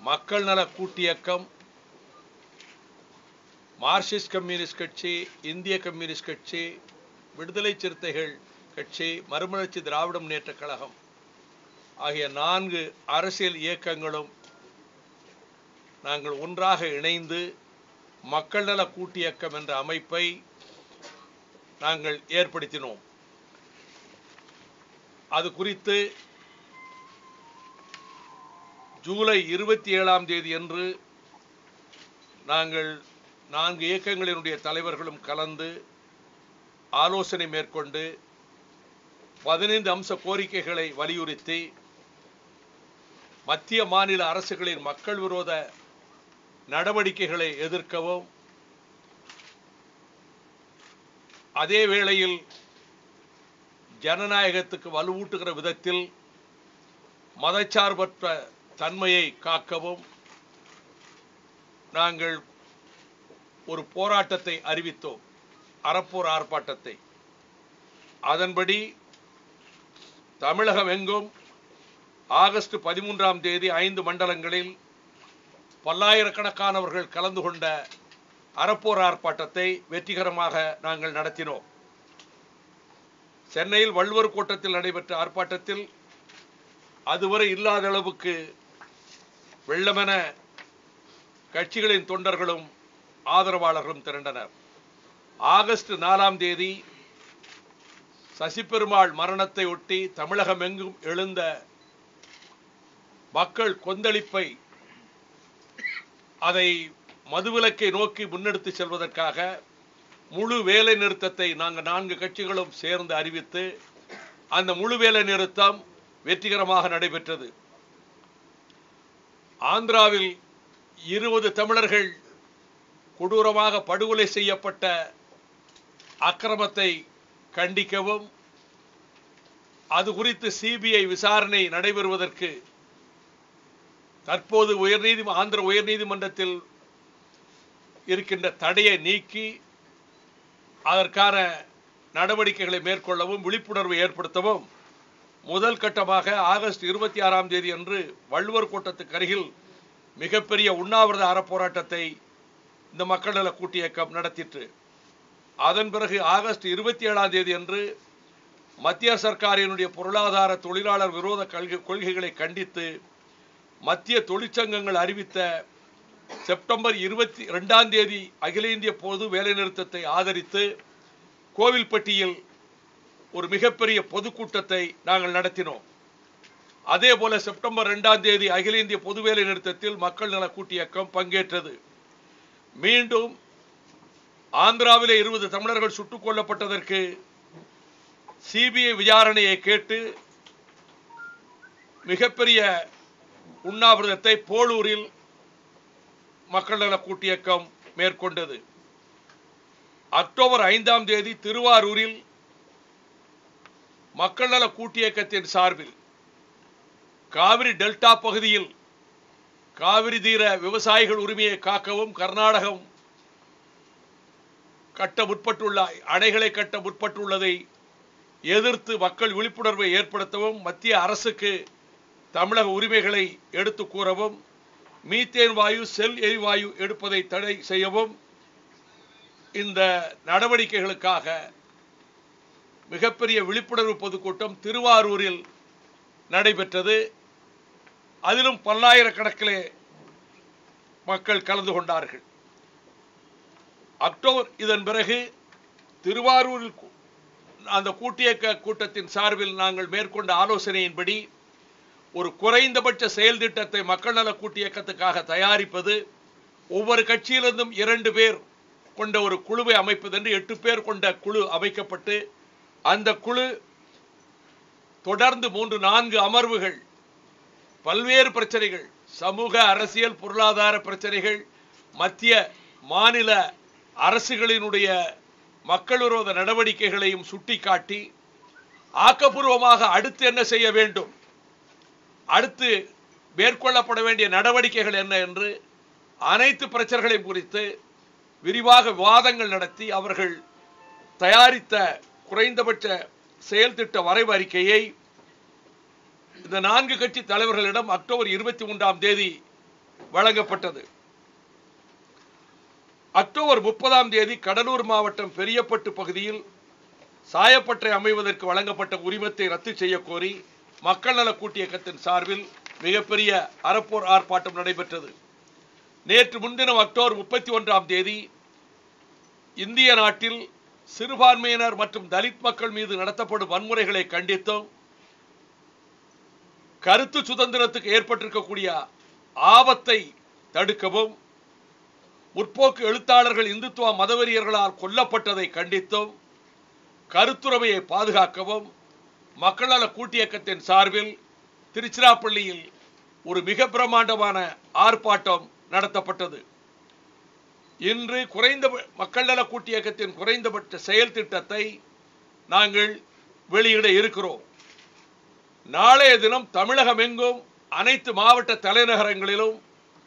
மக்கள் நல கூட்டியக்கம் Marxist communist கட்சி இந்திய கம்யூனிஸ்ட் கட்சி விடுதலை சிறுத்தைகள் கட்சி மறுமலர்ச்சி திராவிட முன்னேற்றக் கழகம் ஆகிய நான்கு அரசியல் இயக்கங்களும் நாங்கள் ஒன்றாக இணைந்து மக்கள் நல கூட்டியக்கம் என்ற அமைப்பை நாங்கள் ஏற்படுத்தினோம் அது குறித்து ஜூலை இருபத்தி ஏழாம் தேதி அன்று நாங்கள் நான்கு இயக்கங்களினுடைய தலைவர்களும் கலந்து ஆலோசனை மேற்கொண்டு பதினைந்து அம்ச கோரிக்கைகளை வலியுறுத்தி மத்திய மாநில அரசுகளின் மக்கள் விரோத நடவடிக்கைகளை எதிர்க்கவும் அதே வேளையில் ஜனநாயகத்துக்கு வலுவூட்டுகிற விதத்தில் மதச்சார்பற்ற தன்மையை காக்கவும் நாங்கள் ஒரு போராட்டத்தை அறிவித்தோம் அறப்போர் ஆர்ப்பாட்டத்தை அதன்படி தமிழகம் எங்கும் ஆகஸ்ட் பதிமூன்றாம் தேதி ஐந்து மண்டலங்களில் பல்லாயிரக்கணக்கானவர்கள் கலந்து கொண்ட அறப்போர் ஆர்ப்பாட்டத்தை வெற்றிகரமாக நாங்கள் நடத்தினோம் சென்னையில் வள்ளுவர் கோட்டத்தில் நடைபெற்ற ஆர்ப்பாட்டத்தில் அதுவரை இல்லாத அளவுக்கு வெள்ளமென கட்சிகளின் தொண்டர்களும் ஆதரவாளர்களும் திரண்டனர் ஆகஸ்ட் நாலாம் தேதி சசிபெருமாள் மரணத்தை ஒட்டி தமிழகம் எங்கும் எழுந்த மக்கள் கொந்தளிப்பை அதை மதுவிலக்கை நோக்கி முன்னெடுத்து செல்வதற்காக முழு வேலை நிறுத்தத்தை நாங்கள் நான்கு கட்சிகளும் சேர்ந்து அறிவித்து அந்த முழு வேலை நிறுத்தம் வெற்றிகரமாக நடைபெற்றது ஆந்திராவில் இருபது தமிழர்கள் கொடூரமாக படுகொலை செய்யப்பட்ட அக்கிரமத்தை கண்டிக்கவும் அது குறித்து சிபிஐ விசாரணை நடைபெறுவதற்கு தற்போது உயர்நீதி ஆந்திர உயர்நீதிமன்றத்தில் இருக்கின்ற தடையை நீக்கி அதற்கான நடவடிக்கைகளை மேற்கொள்ளவும் விழிப்புணர்வை ஏற்படுத்தவும் முதல் கட்டமாக ஆகஸ்ட் இருபத்தி ஆறாம் தேதி அன்று வள்ளுவர் கூட்டத்துக்கு அருகில் மிகப்பெரிய உண்ணாவிரத அறப்போராட்டத்தை இந்த மக்கள் நல கூட்டு இயக்கம் நடத்திற்று அதன் பிறகு ஆகஸ்ட் இருபத்தி ஏழாம் தேதி அன்று மத்திய சர்க்காரினுடைய பொருளாதார தொழிலாளர் விரோத கொள்கை கொள்கைகளை கண்டித்து மத்திய தொழிற்சங்கங்கள் அறிவித்த செப்டம்பர் இருபத்தி ரெண்டாம் தேதி அகில இந்திய பொது வேலைநிறுத்தத்தை ஆதரித்து கோவில்பட்டியில் ஒரு மிகப்பெரிய பொதுக்கூட்டத்தை நாங்கள் நடத்தினோம் அதே போல செப்டம்பர் இரண்டாம் தேதி அகில இந்திய பொது வேலை நிறுத்தத்தில் மக்கள் நல கூட்டு இயக்கம் பங்கேற்றது மீண்டும் ஆந்திராவிலே இருபது தமிழர்கள் சுட்டுக் கொல்லப்பட்டதற்கு சிபிஐ விசாரணையை கேட்டு மிகப்பெரிய உண்ணாவிரதத்தை போலூரில் மக்கள் நல கூட்டு இயக்கம் மேற்கொண்டது அக்டோபர் ஐந்தாம் தேதி திருவாரூரில் மக்கள் நல கூட்டு இயக்கத்தின் சார்பில் காவிரி டெல்டா பகுதியில் காவிரி தீர விவசாயிகள் உரிமையை காக்கவும் கர்நாடகம் கட்ட முற்பட்டுள்ள அணைகளை கட்ட முற்பட்டுள்ளதை எதிர்த்து மக்கள் விழிப்புணர்வை ஏற்படுத்தவும் மத்திய அரசுக்கு தமிழக உரிமைகளை எடுத்து கூறவும் மீத்தேன் வாயு செல் எரிவாயு எடுப்பதை தடை செய்யவும் இந்த நடவடிக்கைகளுக்காக மிகப்பெரிய விழிப்புணர்வு பொதுக்கூட்டம் திருவாரூரில் நடைபெற்றது அதிலும் பல்லாயிரக்கணக்கிலே மக்கள் கலந்து கொண்டார்கள் அக்டோபர் இதன் பிறகு திருவாரூரில் கூ- அந்த கூட்டியக்க கூட்டத்தின் சார்பில் நாங்கள் மேற்கொண்ட ஆலோசனையின்படி ஒரு குறைந்தபட்ச செயல் திட்டத்தை மக்கள் நல கூட்டு இயக்கத்துக்காக தயாரிப்பது ஒவ்வொரு கட்சியிலிருந்தும் இரண்டு பேர் கொண்ட ஒரு குழுவை அமைப்பதென்று எட்டு பேர் கொண்ட குழு அமைக்கப்பட்டு அந்த குழு தொடர்ந்து மூன்று நான்கு அமர்வுகள் பல்வேறு பிரச்சனைகள் சமூக அரசியல் பொருளாதார பிரச்சனைகள் மத்திய மாநில அரசுகளினுடைய மக்கள் விரோத நடவடிக்கைகளையும் சுட்டிக்காட்டி ஆக்கப்பூர்வமாக அடுத்து என்ன செய்ய வேண்டும் அடுத்து மேற்கொள்ளப்பட வேண்டிய நடவடிக்கைகள் என்ன என்று அனைத்து பிரச்சனைகளையும் குறித்து விரிவாக விவாதங்கள் நடத்தி அவர்கள் தயாரித்த குறைந்தபட்ச செயல் திட்ட வரைவு அறிக்கையை இந்த நான்கு கட்சி தலைவர்களிடம் அக்டோபர் இருபத்தி மூன்றாம் தேதி வழங்கப்பட்டது அக்டோபர் முப்பதாம் தேதி கடலூர் மாவட்டம் பெரியப்பட்டு பகுதியில் சாயப்பட்டறை அமைவதற்கு வழங்கப்பட்ட உரிமத்தை ரத்து செய்ய கோரி மக்கள் நல கூட்டியக்கத்தின் சார்பில் மிகப்பெரிய அறப்போர் ஆர்ப்பாட்டம் நடைபெற்றது நேற்று முன்தினம் அக்டோபர் முப்பத்தி ஒன்றாம் தேதி இந்திய நாட்டில் சிறுபான்மையினர் மற்றும் தலித் மக்கள் மீது நடத்தப்படும் வன்முறைகளை கண்டித்தும் கருத்து சுதந்திரத்துக்கு ஏற்பட்டிருக்கக்கூடிய ஆபத்தை தடுக்கவும் முற்போக்கு எழுத்தாளர்கள் இந்துத்துவ மதவெறியர்களால் கொல்லப்பட்டதை கண்டித்தும் கருத்துரிமையை பாதுகாக்கவும் மக்கள் நல கூட்டியக்கத்தின் சார்பில் திருச்சிராப்பள்ளியில் ஒரு மிக பிரமாண்டமான ஆர்ப்பாட்டம் நடத்தப்பட்டது இன்று குறைந்த மக்கள் நல கூட்டியக்கத்தின் குறைந்தபட்ச செயல் திட்டத்தை நாங்கள் வெளியிட இருக்கிறோம் நாளைய தினம் தமிழகம் எங்கும் அனைத்து மாவட்ட தலைநகரங்களிலும்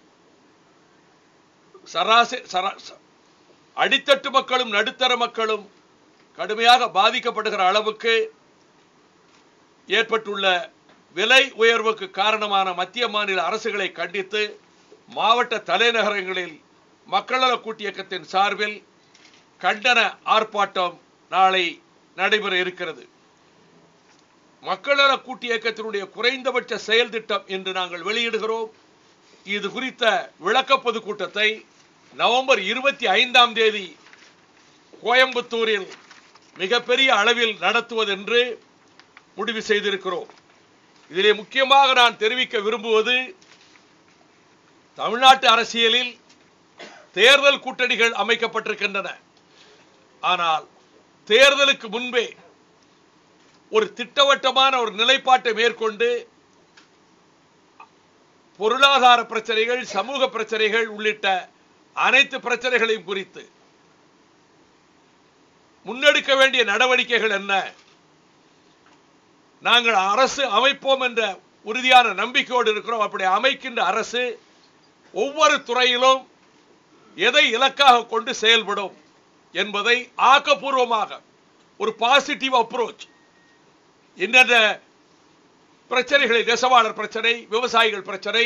சராசரி சரா ச- அடித்தட்டு மக்களும் நடுத்தர மக்களும் கடுமையாக பாதிக்கப்படுகிற அளவுக்கு ஏற்பட்டுள்ள விலை உயர்வுக்கு காரணமான மத்திய மாநில அரசுகளை கண்டித்து மாவட்ட தலைநகரங்களில் மக்கள் நல கூட்டியக்கத்தின் சார்பில் கண்டன ஆர்ப்பாட்டம் நாளை நடைபெற இருக்கிறது மக்கள் நல கூட்டியக்கத்தினுடைய குறைந்தபட்ச செயல் திட்டம் என்று நாங்கள் வெளியிடுகிறோம் இது குறித்த விளக்க பொதுக்கூட்டத்தை நவம்பர் இருபத்தி ஐந்தாம் தேதி கோயம்புத்தூரில் மிகப்பெரிய அளவில் நடத்துவதென்று முடிவு செய்திருக்கிறோம் இதிலே முக்கியமாக நான் தெரிவிக்க விரும்புவது தமிழ்நாட்டு அரசியலில் தேர்தல் கூட்டணிகள் அமைக்கப்பட்டிருக்கின்றன ஆனால் தேர்தலுக்கு முன்பே ஒரு திட்டவட்டமான ஒரு நிலைப்பாட்டை மேற்கொண்டு பொருளாதார பிரச்சனைகள் சமூக பிரச்சனைகள் உள்ளிட்ட அனைத்து பிரச்சனைகளையும் குறித்து முன்னெடுக்க வேண்டிய நடவடிக்கைகள் என்ன நாங்கள் அரசு அமைப்போம் என்ற உறுதியான நம்பிக்கையோடு இருக்கிறோம் அப்படி அமைக்கின்ற அரசு ஒவ்வொரு துறையிலும் எதை இலக்காக கொண்டு செயல்படும் என்பதை ஆக்கப்பூர்வமாக ஒரு பாசிட்டிவ் அப்ரோச் என்னென்ன பிரச்சனைகளை நெசவாளர் பிரச்சனை விவசாயிகள் பிரச்சனை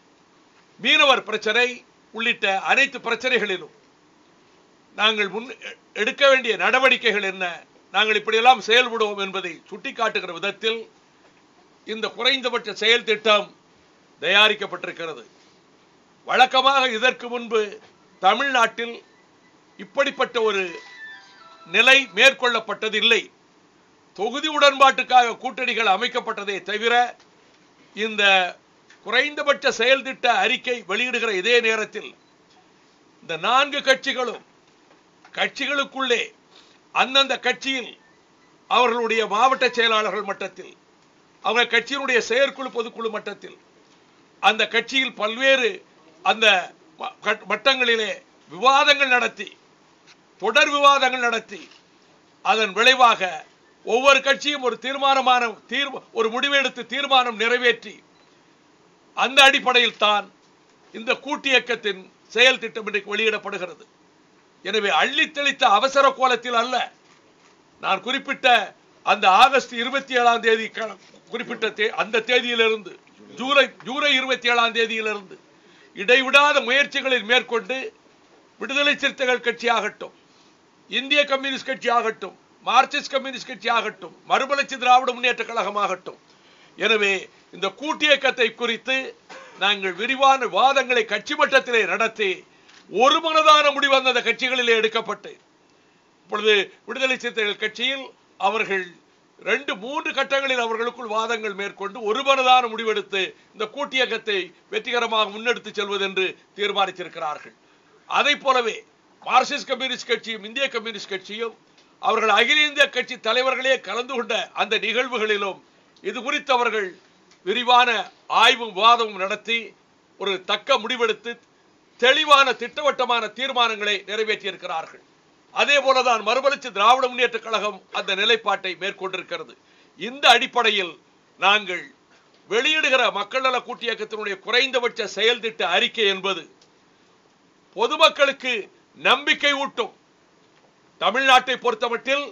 மீனவர் பிரச்சனை உள்ளிட்ட அனைத்து பிரச்சனைகளிலும் நாங்கள் முன் எடுக்க வேண்டிய நடவடிக்கைகள் என்ன நாங்கள் இப்படியெல்லாம் செயல்படுவோம் என்பதை சுட்டிக்காட்டுகிற விதத்தில் இந்த குறைந்தபட்ச செயல் திட்டம் தயாரிக்கப்பட்டிருக்கிறது வழக்கமாக இதற்கு முன்பு தமிழ்நாட்டில் இப்படிப்பட்ட ஒரு நிலை மேற்கொள்ளப்பட்டது இல்லை தொகுதி உடன்பாட்டுக்காக கூட்டணிகள் அமைக்கப்பட்டதே தவிர இந்த குறைந்தபட்ச செயல் திட்ட அறிக்கை வெளியிடுகிற இதே நேரத்தில் இந்த நான்கு கட்சிகளும் கட்சிகளுக்குள்ளே அந்தந்த கட்சியில் அவர்களுடைய மாவட்ட செயலாளர்கள் மட்டத்தில் அவங்க கட்சியினுடைய செயற்குழு பொதுக்குழு மட்டத்தில் அந்த கட்சியில் பல்வேறு அந்த ம- கட்- மட்டங்களிலே விவாதங்கள் நடத்தி தொடர் விவாதங்கள் நடத்தி அதன் விளைவாக ஒவ்வொரு கட்சியும் ஒரு தீர்மானமான தீர்வு ஒரு முடிவெடுத்து தீர்மானம் நிறைவேற்றி அந்த அடிப்படையில் தான் இந்த கூட்டியக்கத்தின் செயல் திட்டம் இன்றைக்கு வெளியிடப்படுகிறது எனவே அள்ளி தெளித்த அவசர கோலத்தில் அல்ல நான் குறிப்பிட்ட அந்த ஆகஸ்ட் இருபத்தி ஏழாம் தேதி க- குறிப்பிட்ட தே- அந்த தேதியிலிருந்து ஜூலை ஜூலை இருபத்தி ஏழாம் தேதியிலிருந்து இடைவிடாத முயற்சிகளில் மேற்கொண்டு விடுதலை சிறுத்தைகள் கட்சி ஆகட்டும் இந்திய கம்யூனிஸ்ட் கட்சி ஆகட்டும் மார்க்சிஸ்ட் கம்யூனிஸ்ட் கட்சி ஆகட்டும் மறுமலர்ச்சி திராவிட முன்னேற்ற கழகம் ஆகட்டும் எனவே இந்த கூட்டியக்கத்தை குறித்து நாங்கள் விரிவான வாதங்களை கட்சி மட்டத்திலே நடத்தி ஒரு மனதான முடிவு அந்த கட்சிகளிலே எடுக்கப்பட்டு இப்பொழுது விடுதலை சிறுத்தைகள் கட்சியில் அவர்கள் ரெண்டு மூன்று கட்டங்களில் அவர்களுக்குள் வாதங்கள் மேற்கொண்டு ஒரு மனதான முடிவெடுத்து இந்த கூட்டியக்கத்தை வெற்றிகரமாக முன்னெடுத்து செல்வதென்று தீர்மானித்திருக்கிறார்கள் அதை போலவே மார்க்சிஸ்ட் கம்யூனிஸ்ட் கட்சியும் இந்திய கம்யூனிஸ்ட் கட்சியும் அவர்கள் அகில இந்திய கட்சி தலைவர்களே கலந்து கொண்ட அந்த நிகழ்வுகளிலும் இது குறித்து அவர்கள் விரிவான ஆய்வும் விவாதமும் நடத்தி ஒரு தக்க முடிவெடுத்து தெளிவான திட்டவட்டமான தீர்மானங்களை நிறைவேற்றியிருக்கிறார்கள் அதே போலதான் மறுமலர்ச்சி திராவிட முன்னேற்ற கழகம் அந்த நிலைப்பாட்டை மேற்கொண்டிருக்கிறது இந்த அடிப்படையில் நாங்கள் வெளியிடுகிற மக்கள் நல கூட்டியக்கத்தினுடைய குறைந்தபட்ச செயல் திட்ட அறிக்கை என்பது பொதுமக்களுக்கு நம்பிக்கை ஊட்டும் தமிழ்நாட்டை பொறுத்தமட்டில்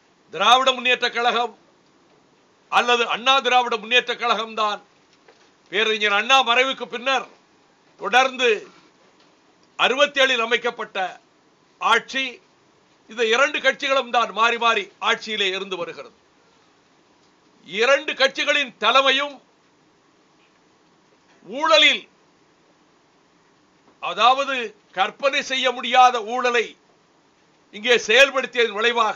திராவிட முன்னேற்ற கழகம் அல்லது அண்ணா திராவிட முன்னேற்ற கழகம் தான் பேரறிஞர் அண்ணா மறைவுக்கு பின்னர் தொடர்ந்து அறுபத்தி ஏழில் அமைக்கப்பட்ட ஆட்சி இந்த இரண்டு கட்சிகளும் தான் மாறி மாறி ஆட்சியிலே இருந்து வருகிறது இரண்டு கட்சிகளின் தலைமையும் ஊழலில் அதாவது கற்பனை செய்ய முடியாத ஊழலை இங்கே செயல்படுத்தியதன் விளைவாக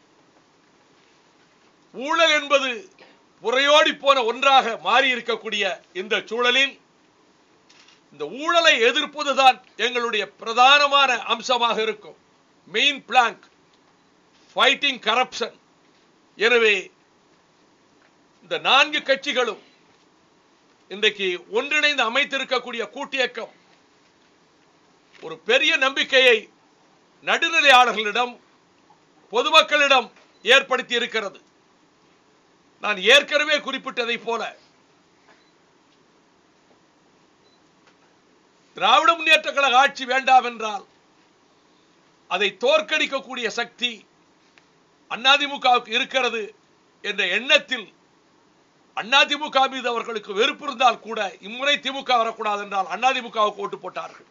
ஊழல் என்பது புறையோடி போன ஒன்றாக மாறி இருக்கக்கூடிய இந்த சூழலில் இந்த ஊழலை எதிர்ப்பதுதான் எங்களுடைய பிரதானமான அம்சமாக இருக்கும் மெயின் பிளாங்க் ஃபைட்டிங் கரப்ஷன் எனவே இந்த நான்கு கட்சிகளும் இன்றைக்கு ஒன்றிணைந்து அமைத்திருக்கக்கூடிய கூட்டியக்கம் ஒரு பெரிய நம்பிக்கையை நடுநிலையாளர்களிடம் பொதுமக்களிடம் ஏற்படுத்தி இருக்கிறது நான் ஏற்கனவே குறிப்பிட்டதைப் போல திராவிட முன்னேற்ற கழக ஆட்சி வேண்டாம் என்றால் அதை தோற்கடிக்கக்கூடிய சக்தி அதிமுகவுக்கு இருக்கிறது என்ற எண்ணத்தில் அதிமுக மீது அவர்களுக்கு வெறுப்பு இருந்தால் கூட இம்முறை திமுக வரக்கூடாது என்றால் அதிமுகவுக்கு ஓட்டு போட்டார்கள்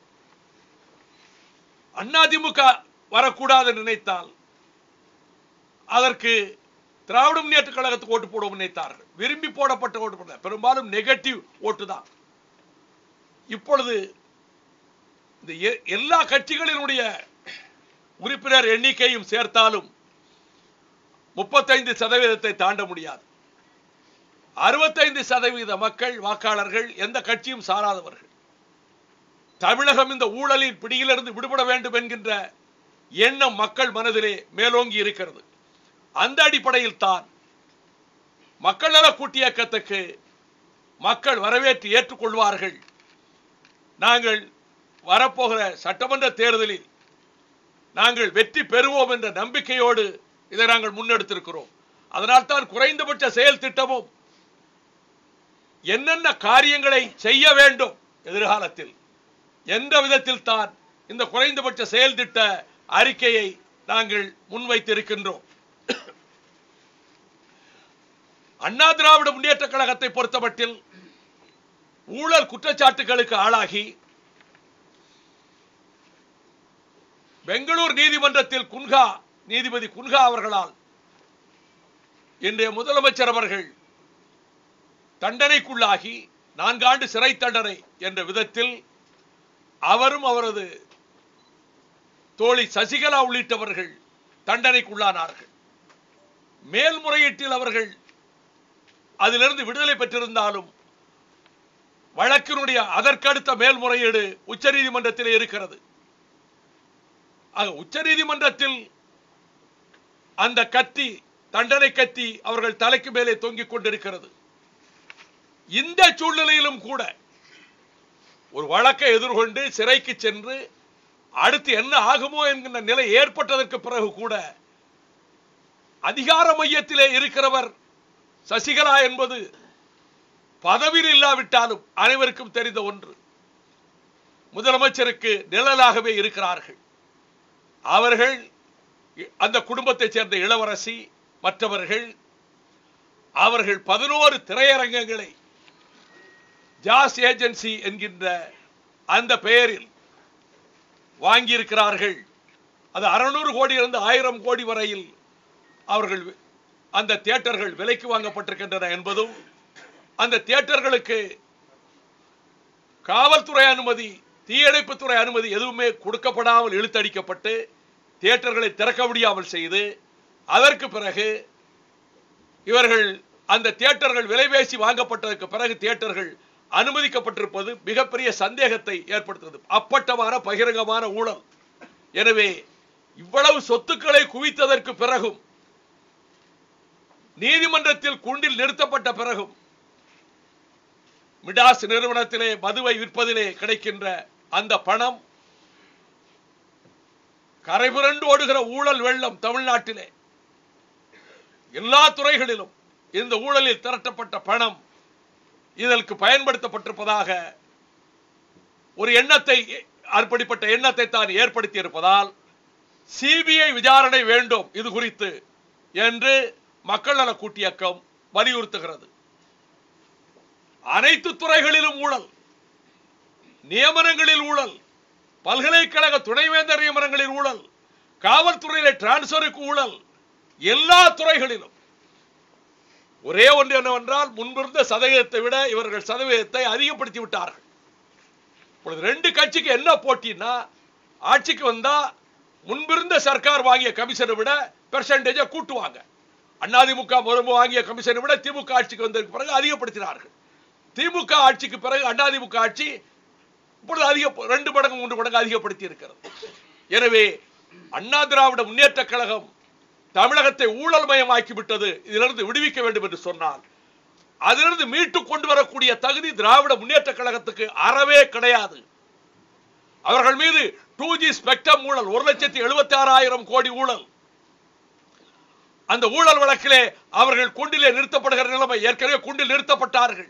அதிமுக வரக்கூடாது என்று நினைத்தால் அதற்கு திராவிட முன்னேற்ற கழகத்துக்கு ஓட்டு போட நினைத்தார்கள் விரும்பி போடப்பட்ட ஓட்டு போட பெரும்பாலும் நெகட்டிவ் ஓட்டு தான் இப்பொழுது இந்த எ- எல்லா கட்சிகளினுடைய உறுப்பினர் எண்ணிக்கையும் சேர்த்தாலும் முப்பத்தைந்து சதவீதத்தை தாண்ட முடியாது அறுபத்தைந்து சதவீத மக்கள் வாக்காளர்கள் எந்த கட்சியும் சாராதவர்கள் தமிழகம் இந்த ஊழலின் பிடியிலிருந்து விடுபட வேண்டும் என்கின்ற எண்ணம் மக்கள் மனதிலே மேலோங்கி இருக்கிறது அந்த அடிப்படையில் தான் மக்கள் நல கூட்டியக்கத்துக்கு மக்கள் வரவேற்று ஏற்றுக்கொள்வார்கள் நாங்கள் வரப்போகிற சட்டமன்ற தேர்தலில் நாங்கள் வெற்றி பெறுவோம் என்ற நம்பிக்கையோடு இதை நாங்கள் முன்னெடுத்திருக்கிறோம் அதனால் தான் குறைந்தபட்ச செயல் திட்டமும் என்னென்ன காரியங்களை செய்ய வேண்டும் எதிர்காலத்தில் எந்த விதத்தில் தான் இந்த குறைந்தபட்ச செயல் திட்ட அறிக்கையை நாங்கள் முன்வைத்திருக்கின்றோம் அண்ணா திராவிட முன்னேற்ற கழகத்தை பொறுத்தமட்டில் ஊழல் குற்றச்சாட்டுகளுக்கு ஆளாகி பெங்களூர் நீதிமன்றத்தில் குன்ஹா நீதிபதி குன்ஹா அவர்களால் இன்றைய முதலமைச்சர் அவர்கள் தண்டனைக்குள்ளாகி நான்காண்டு சிறை தண்டனை என்ற விதத்தில் அவரும் அவரது தோழி சசிகலா உள்ளிட்டவர்கள் தண்டனைக்குள்ளானார்கள் மேல்முறையீட்டில் அவர்கள் அதிலிருந்து விடுதலை பெற்றிருந்தாலும் வழக்கினுடைய அதற்கடுத்த மேல்முறையீடு உச்சநீதிமன்றத்தில் இருக்கிறது ஆக உச்சநீதிமன்றத்தில் அந்த கத்தி தண்டனை கத்தி அவர்கள் தலைக்கு மேலே தொங்கிக் கொண்டிருக்கிறது இந்த சூழ்நிலையிலும் கூட ஒரு வழக்கை எதிர்கொண்டு சிறைக்கு சென்று அடுத்து என்ன ஆகுமோ என்கின்ற நிலை ஏற்பட்டதற்கு பிறகு கூட அதிகார மையத்திலே இருக்கிறவர் சசிகலா என்பது பதவியில் இல்லாவிட்டாலும் அனைவருக்கும் தெரிந்த ஒன்று முதலமைச்சருக்கு நிழலாகவே இருக்கிறார்கள் அவர்கள் அந்த குடும்பத்தைச் சேர்ந்த இளவரசி மற்றவர்கள் அவர்கள் பதினோரு திரையரங்கங்களை ஜாஸ் ஏஜென்சி என்கின்ற அந்த பெயரில் வாங்கியிருக்கிறார்கள் அது அறுநூறு கோடியிலிருந்து ஆயிரம் கோடி வரையில் அவர்கள் அந்த தியேட்டர்கள் விலைக்கு வாங்கப்பட்டிருக்கின்றன என்பதும் அந்த தியேட்டர்களுக்கு காவல்துறை அனுமதி தீயணைப்புத்துறை அனுமதி எதுவுமே கொடுக்கப்படாமல் இழுத்தடிக்கப்பட்டு தியேட்டர்களை திறக்க முடியாமல் செய்து அதற்கு பிறகு இவர்கள் அந்த தியேட்டர்கள் விலை பேசி வாங்கப்பட்டதற்கு பிறகு தியேட்டர்கள் அனுமதிக்கப்பட்டிருப்பது மிகப்பெரிய சந்தேகத்தை ஏற்படுத்துகிறது அப்பட்டமான பகிரங்கமான ஊழல் எனவே இவ்வளவு சொத்துக்களை குவித்ததற்கு பிறகும் நீதிமன்றத்தில் குண்டில் நிறுத்தப்பட்ட பிறகும் மிடாஸ் நிறுவனத்திலே மதுவை விற்பதிலே கிடைக்கின்ற அந்த பணம் கரைபுரண்டு ஓடுகிற ஊழல் வெள்ளம் தமிழ்நாட்டிலே எல்லா துறைகளிலும் இந்த ஊழலில் திரட்டப்பட்ட பணம் இதற்கு பயன்படுத்தப்பட்டிருப்பதாக ஒரு எண்ணத்தை அப்படிப்பட்ட எண்ணத்தை தான் ஏற்படுத்தி இருப்பதால் சிபிஐ விசாரணை வேண்டும் இது குறித்து என்று மக்கள் நல கூட்டியக்கம் வலியுறுத்துகிறது அனைத்து துறைகளிலும் ஊழல் நியமனங்களில் ஊழல் பல்கலைக்கழக துணைவேந்தர் நியமனங்களில் ஊழல் காவல்துறையில டிரான்ஸ்பருக்கு ஊழல் எல்லா துறைகளிலும் ஒரே ஒன்று என்னவென்றால் முன்பிருந்த சதவீதத்தை விட இவர்கள் சதவீதத்தை அதிகப்படுத்தி விட்டார்கள் இப்பொழுது ரெண்டு கட்சிக்கு என்ன போட்டின்னா ஆட்சிக்கு வந்தா முன்பிருந்த சர்க்கார் வாங்கிய கமிஷனை விட பெர்சன்டேஜை கூட்டுவாங்க அதிமுக முன்பு வாங்கிய கமிஷனை விட திமுக ஆட்சிக்கு வந்ததுக்கு பிறகு அதிகப்படுத்தினார்கள் திமுக ஆட்சிக்கு பிறகு அதிமுக ஆட்சி இப்பொழுது அதிக ரெண்டு மடங்கு மூன்று மடங்கு அதிகப்படுத்தி இருக்கிறது எனவே அண்ணா திராவிட முன்னேற்ற கழகம் தமிழகத்தை ஊழல் மயமாக்கி விட்டது இதிலிருந்து விடுவிக்க வேண்டும் என்று சொன்னால் அதிலிருந்து மீட்டு கொண்டு வரக்கூடிய தகுதி திராவிட முன்னேற்ற கழகத்துக்கு அறவே கிடையாது அவர்கள் மீது டூ ஜி ஸ்பெக்ட்ரம் ஊழல் ஒரு லட்சத்தி எழுபத்தி ஆறாயிரம் கோடி ஊழல் அந்த ஊழல் வழக்கிலே அவர்கள் குண்டிலே நிறுத்தப்படுகிற நிலைமை ஏற்கனவே குண்டில் நிறுத்தப்பட்டார்கள்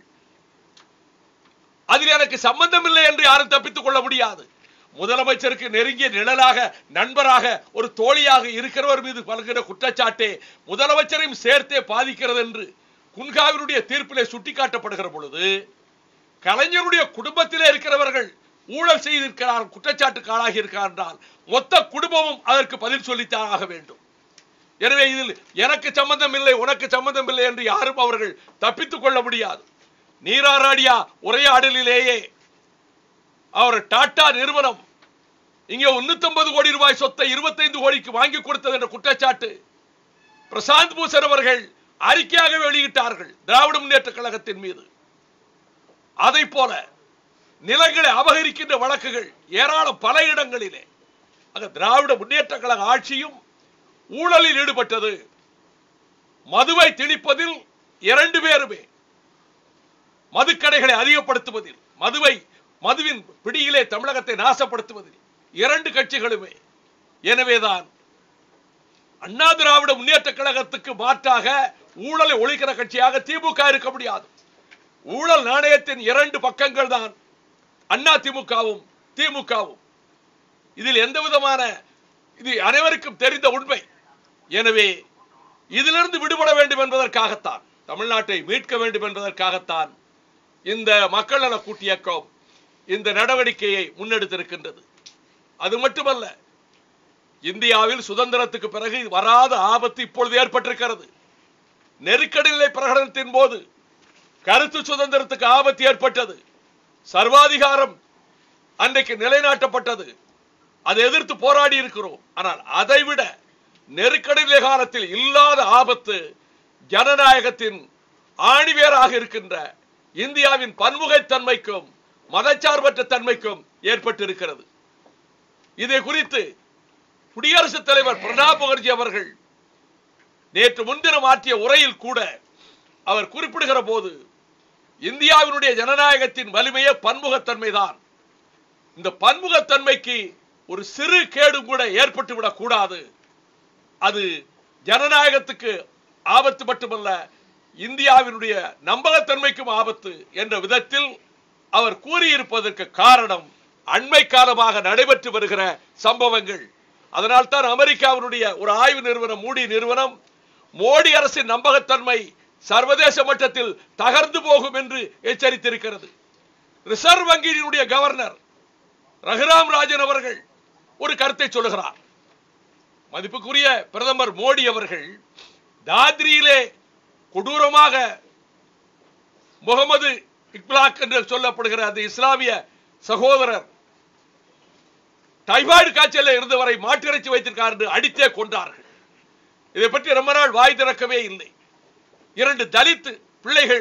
அதில் எனக்கு சம்பந்தம் இல்லை என்று யாரும் தப்பித்துக் கொள்ள முடியாது முதலமைச்சருக்கு நெருங்கிய நிழலாக நண்பராக ஒரு தோழியாக இருக்கிறவர் மீது பல்கிற குற்றச்சாட்டே முதலமைச்சரையும் சேர்த்தே பாதிக்கிறது என்று குன்காவினுடைய தீர்ப்பிலே சுட்டிக்காட்டப்படுகிற பொழுது கலைஞருடைய குடும்பத்திலே இருக்கிறவர்கள் ஊழல் செய்திருக்கிறார் குற்றச்சாட்டுக்கு ஆளாகி இருக்கிறார் என்றால் மொத்த குடும்பமும் அதற்கு பதில் சொல்லித்தான் ஆக வேண்டும் எனவே இதில் எனக்கு சம்பந்தம் இல்லை உனக்கு சம்பந்தம் இல்லை என்று யாரும் அவர்கள் தப்பித்துக் கொள்ள முடியாது நீராராடியா உரையாடலிலேயே அவர் டாடா நிறுவனம் இங்கே 150 கோடி ரூபாய் சொத்தை 25 கோடிக்கு வாங்கி கொடுத்தது என்ற குற்றச்சாட்டு பிரசாந்த் பூஷன் அவர்கள் அறிக்கையாக வெளியிட்டார்கள் திராவிட முன்னேற்ற கழகத்தின் மீது அதை போல நிலங்களை அபகரிக்கின்ற வழக்குகள் ஏராளம் பல இடங்களிலே ஆக திராவிட முன்னேற்ற கழக ஆட்சியும் ஊழலில் ஈடுபட்டது மதுவை திணிப்பதில் இரண்டு பேருமே மதுக்கடைகளை அதிகப்படுத்துவதில் மதுவை மதுவின் பிடியிலே தமிழகத்தை நாசப்படுத்துவதில் இரண்டு கட்சிகளுமே எனவேதான் அண்ணா திராவிட முன்னேற்ற கழகத்துக்கு மாற்றாக ஊழலை ஒழிக்கிற கட்சியாக திமுக இருக்க முடியாது ஊழல் நாணயத்தின் இரண்டு பக்கங்கள் தான் அண்ணா திமுகவும் திமுகவும் இதில் எந்த விதமான இது அனைவருக்கும் தெரிந்த உண்மை எனவே இதிலிருந்து விடுபட வேண்டும் என்பதற்காகத்தான் தமிழ்நாட்டை மீட்க வேண்டும் என்பதற்காகத்தான் இந்த மக்கள் நல கூட்டியக்கம் இந்த நடவடிக்கையை முன்னெடுத்திருக்கின்றது அது மட்டுமல்ல இந்தியாவில் சுதந்திரத்துக்கு பிறகு வராத ஆபத்து இப்பொழுது ஏற்பட்டிருக்கிறது நெருக்கடி நிலை பிரகடனத்தின் போது கருத்து சுதந்திரத்துக்கு ஆபத்து ஏற்பட்டது சர்வாதிகாரம் அன்றைக்கு நிலைநாட்டப்பட்டது அதை எதிர்த்து போராடி இருக்கிறோம் ஆனால் அதைவிட நெருக்கடி நிலை காலத்தில் இல்லாத ஆபத்து ஜனநாயகத்தின் ஆணிவேராக இருக்கின்ற இந்தியாவின் பன்முகத்தன்மைக்கும் மதச்சார்பற்ற தன்மைக்கும் ஏற்பட்டிருக்கிறது இதை குறித்து குடியரசுத் தலைவர் பிரணாப் முகர்ஜி அவர்கள் நேற்று முன்தினம் ஆற்றிய உரையில் கூட அவர் குறிப்பிடுகிற போது இந்தியாவினுடைய ஜனநாயகத்தின் வலிமையே பன்முகத்தன்மைதான் இந்த பன்முகத்தன்மைக்கு ஒரு சிறு கேடு கூட ஏற்பட்டு விடக் கூடாது அது ஜனநாயகத்துக்கு ஆபத்து மட்டுமல்ல இந்தியாவினுடைய நம்பகத்தன்மைக்கும் ஆபத்து என்ற விதத்தில் அவர் கூறியிருப்பதற்கு காரணம் அண்மை காலமாக நடைபெற்று வருகிற சம்பவங்கள் அதனால் தான் அமெரிக்காவினுடைய ஒரு ஆய்வு நிறுவனம் மூடி நிறுவனம் மோடி அரசின் நம்பகத்தன்மை சர்வதேச மட்டத்தில் தகர்ந்து போகும் என்று எச்சரித்திருக்கிறது ரிசர்வ் வங்கியினுடைய கவர்னர் ரகுராம் ராஜன் அவர்கள் ஒரு கருத்தை சொல்லுகிறார் மதிப்புக்குரிய பிரதமர் மோடி அவர்கள் தாத்ரியிலே கொடூரமாக முகமது இக்லாக் என்று சொல்லப்படுகிற அந்த இஸ்லாமிய சகோதரர் டைபாய்டு காய்ச்சலில் இருந்தவரை மாட்டிறைச்சி வைத்திருக்கார் என்று அடித்தே கொண்டார்கள் இதை பற்றி ரொம்ப நாள் வாய் திறக்கவே இல்லை இரண்டு தலித் பிள்ளைகள்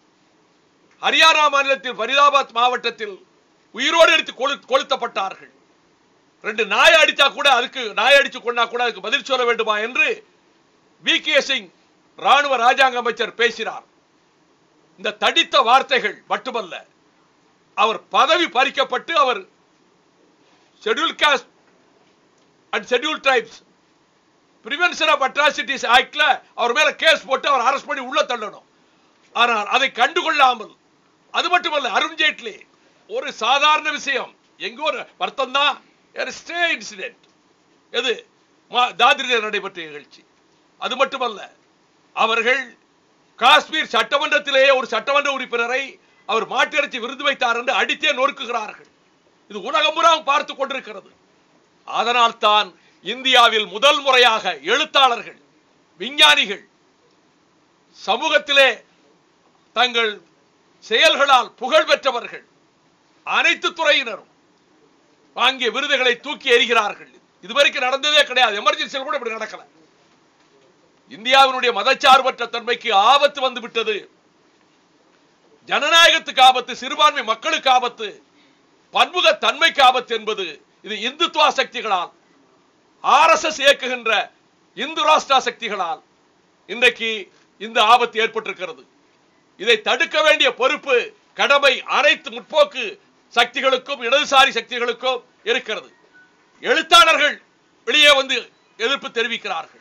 ஹரியானா மாநிலத்தில் ஃபரிதாபாத் மாவட்டத்தில் உயிரோடு எடுத்து கொளு- கொளுத்தப்பட்டார்கள் ரெண்டு நாய் அடித்தா கூட அதுக்கு நாய் அடிச்சு கொண்டா கூட அதுக்கு பதில் சொல்ல வேண்டுமா என்று வி கே சிங் ராணுவ ராஜாங்க அமைச்சர் பேசினார் இந்த தடித்த வார்த்தைகள் மட்டுமல்ல அவர் பதவி பறிக்கப்பட்டு அவர் schedule caste and schedule tribes prevention of atrocities ஆக்ட்ல அவர் மேல கேஸ் போட்டு அவர் அரெஸ்ட் பண்ணி உள்ள தள்ளணும் ஆனால் அதை கண்டுகொள்ளாமல் அது மட்டுமல்ல அருண் ஜேட்லி ஒரு சாதாரண விஷயம் எங்க ஒரு வருத்தம் தான் ஸ்டே இன்சிடென்ட் எது மா- தாத்ரியில் நடைபெற்ற நிகழ்ச்சி அது மட்டுமல்ல அவர்கள் காஷ்மீர் சட்டமன்றத்திலேயே ஒரு சட்டமன்ற உறுப்பினரை அவர் மாட்டிறைச்சி விருது வைத்தார் என்று அடித்தே நொறுக்குகிறார்கள் இது உலகம் புறம் பார்த்து கொண்டிருக்கிறது அதனால் தான் இந்தியாவில் முதல் முறையாக எழுத்தாளர்கள் விஞ்ஞானிகள் சமூகத்திலே தங்கள் செயல்களால் புகழ் பெற்றவர்கள் அனைத்து துறையினரும் வாங்கிய விருதுகளை தூக்கி எறிகிறார்கள் இதுவரைக்கும் நடந்ததே கிடையாது எமர்ஜென்சியில் கூட இப்படி நடக்கல இந்தியாவினுடைய மதச்சார்பற்ற தன்மைக்கு ஆபத்து வந்து விட்டது ஜனநாயகத்துக்கு ஆபத்து சிறுபான்மை மக்களுக்கு ஆபத்து பன்முக தன்மைக்கு ஆபத்து என்பது இது இந்துத்துவா சக்திகளால் ஆர்எஸ்எஸ் இயக்குகின்ற இந்து ராஷ்டிரா சக்திகளால் இன்றைக்கு இந்த ஆபத்து ஏற்பட்டிருக்கிறது இதை தடுக்க வேண்டிய பொறுப்பு கடமை அனைத்து முற்போக்கு சக்திகளுக்கும் இடதுசாரி சக்திகளுக்கும் இருக்கிறது எழுத்தாளர்கள் வெளியே வந்து எதிர்ப்பு தெரிவிக்கிறார்கள்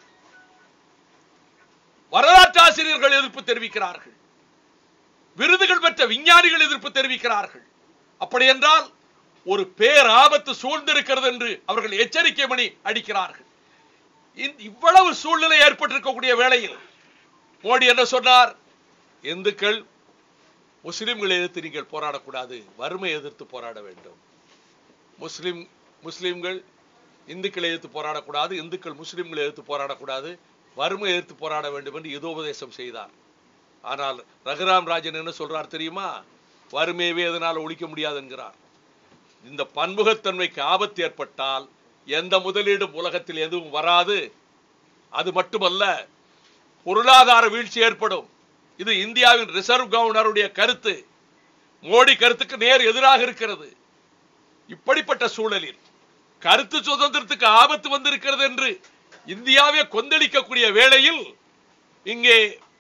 வரலாற்று ஆசிரியர்கள் எதிர்ப்பு தெரிவிக்கிறார்கள் விருதுகள் பெற்ற விஞ்ஞானிகள் எதிர்ப்பு தெரிவிக்கிறார்கள் அப்படி என்றால் ஒரு பேர் ஆபத்து சூழ்ந்திருக்கிறது என்று அவர்கள் எச்சரிக்கை மணி அடிக்கிறார்கள் இந்த- இவ்வளவு சூழ்நிலை ஏற்பட்டிருக்கக்கூடிய வேளையில் மோடி என்ன சொன்னார் இந்துக்கள் முஸ்லிம்களை எதிர்த்து நீங்கள் போராடக்கூடாது வறுமை எதிர்த்து போராட வேண்டும் முஸ்லிம் முஸ்லிம்கள் இந்துக்களை எதிர்த்து போராடக்கூடாது இந்துக்கள் முஸ்லிம்களை எதிர்த்து போராடக்கூடாது வறுமை எதிர்த்து போராட வேண்டும் என்று இதோபதேசம் செய்தார் ஆனால் ரகுராம் ராஜன் என்ன சொல்றார் தெரியுமா வறுமையவே அதனால் ஒழிக்க முடியாது என்கிறார் இந்த பன்முகத்தன்மைக்கு ஆபத்து ஏற்பட்டால் எந்த முதலீடும் உலகத்தில் எதுவும் வராது அது மட்டுமல்ல பொருளாதார வீழ்ச்சி ஏற்படும் இது இந்தியாவின் ரிசர்வ் கவர்னருடைய கருத்து மோடி கருத்துக்கு நேர் எதிராக இருக்கிறது இப்படிப்பட்ட சூழலில் கருத்து சுதந்திரத்துக்கு ஆபத்து வந்திருக்கிறது என்று இந்தியாவே கொந்தளிக்கக்கூடிய வேளையில் இங்கே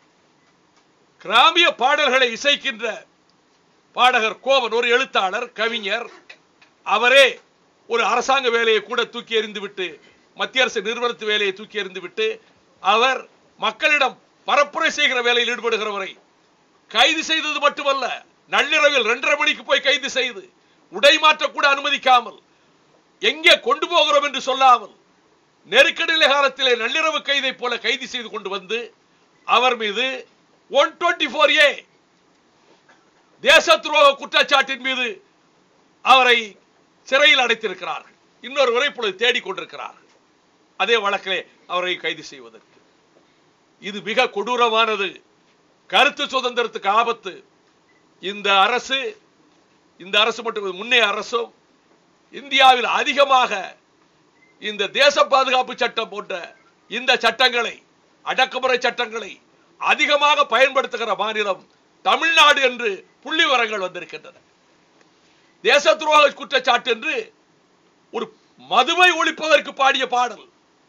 கிராமிய பாடல்களை இசைக்கின்ற பாடகர் கோவன் ஒரு எழுத்தாளர் கவிஞர் அவரே ஒரு அரசாங்க வேலையை கூட தூக்கி எறிந்துவிட்டு மத்திய அரசு நிறுவனத்து வேலையை தூக்கி எறிந்துவிட்டு அவர் மக்களிடம் பரப்புரை செய்கிற வேலையில் ஈடுபடுகிறவரை கைது செய்தது மட்டுமல்ல நள்ளிரவில் இரண்டரை மணிக்கு போய் கைது செய்து உடை மாற்றக்கூட அனுமதிக்காமல் எங்கே கொண்டு போகிறோம் என்று சொல்லாமல் நெருக்கடி காலத்திலே நள்ளிரவு கைதை போல கைது செய்து கொண்டு வந்து அவர் மீது ஒன் டுவெண்ட்டி ஃபோர் ஏ தேச துரோக குற்றச்சாட்டின் மீது அவரை சிறையில் அடைத்திருக்கிறார்கள் இன்னொருவரை இப்பொழுது தேடிக் கொண்டிருக்கிறார்கள் அதே வழக்கிலே அவரை கைது செய்வதற்கு இது மிக கொடூரமானது கருத்து சுதந்திரத்துக்கு ஆபத்து இந்த அரசு இந்த அரசு மட்டும் முன்னே அரசும் இந்தியாவில் அதிகமாக இந்த தேச பாதுகாப்பு சட்டம் போன்ற இந்த சட்டங்களை அடக்குமுறை சட்டங்களை அதிகமாக பயன்படுத்துகிற மாநிலம் தமிழ்நாடு என்று புள்ளி விவரங்கள் வந்திருக்கின்றன தேச துரோக குற்றச்சாட்டு என்று ஒரு மதுவை ஒழிப்பதற்கு பாடிய பாடல்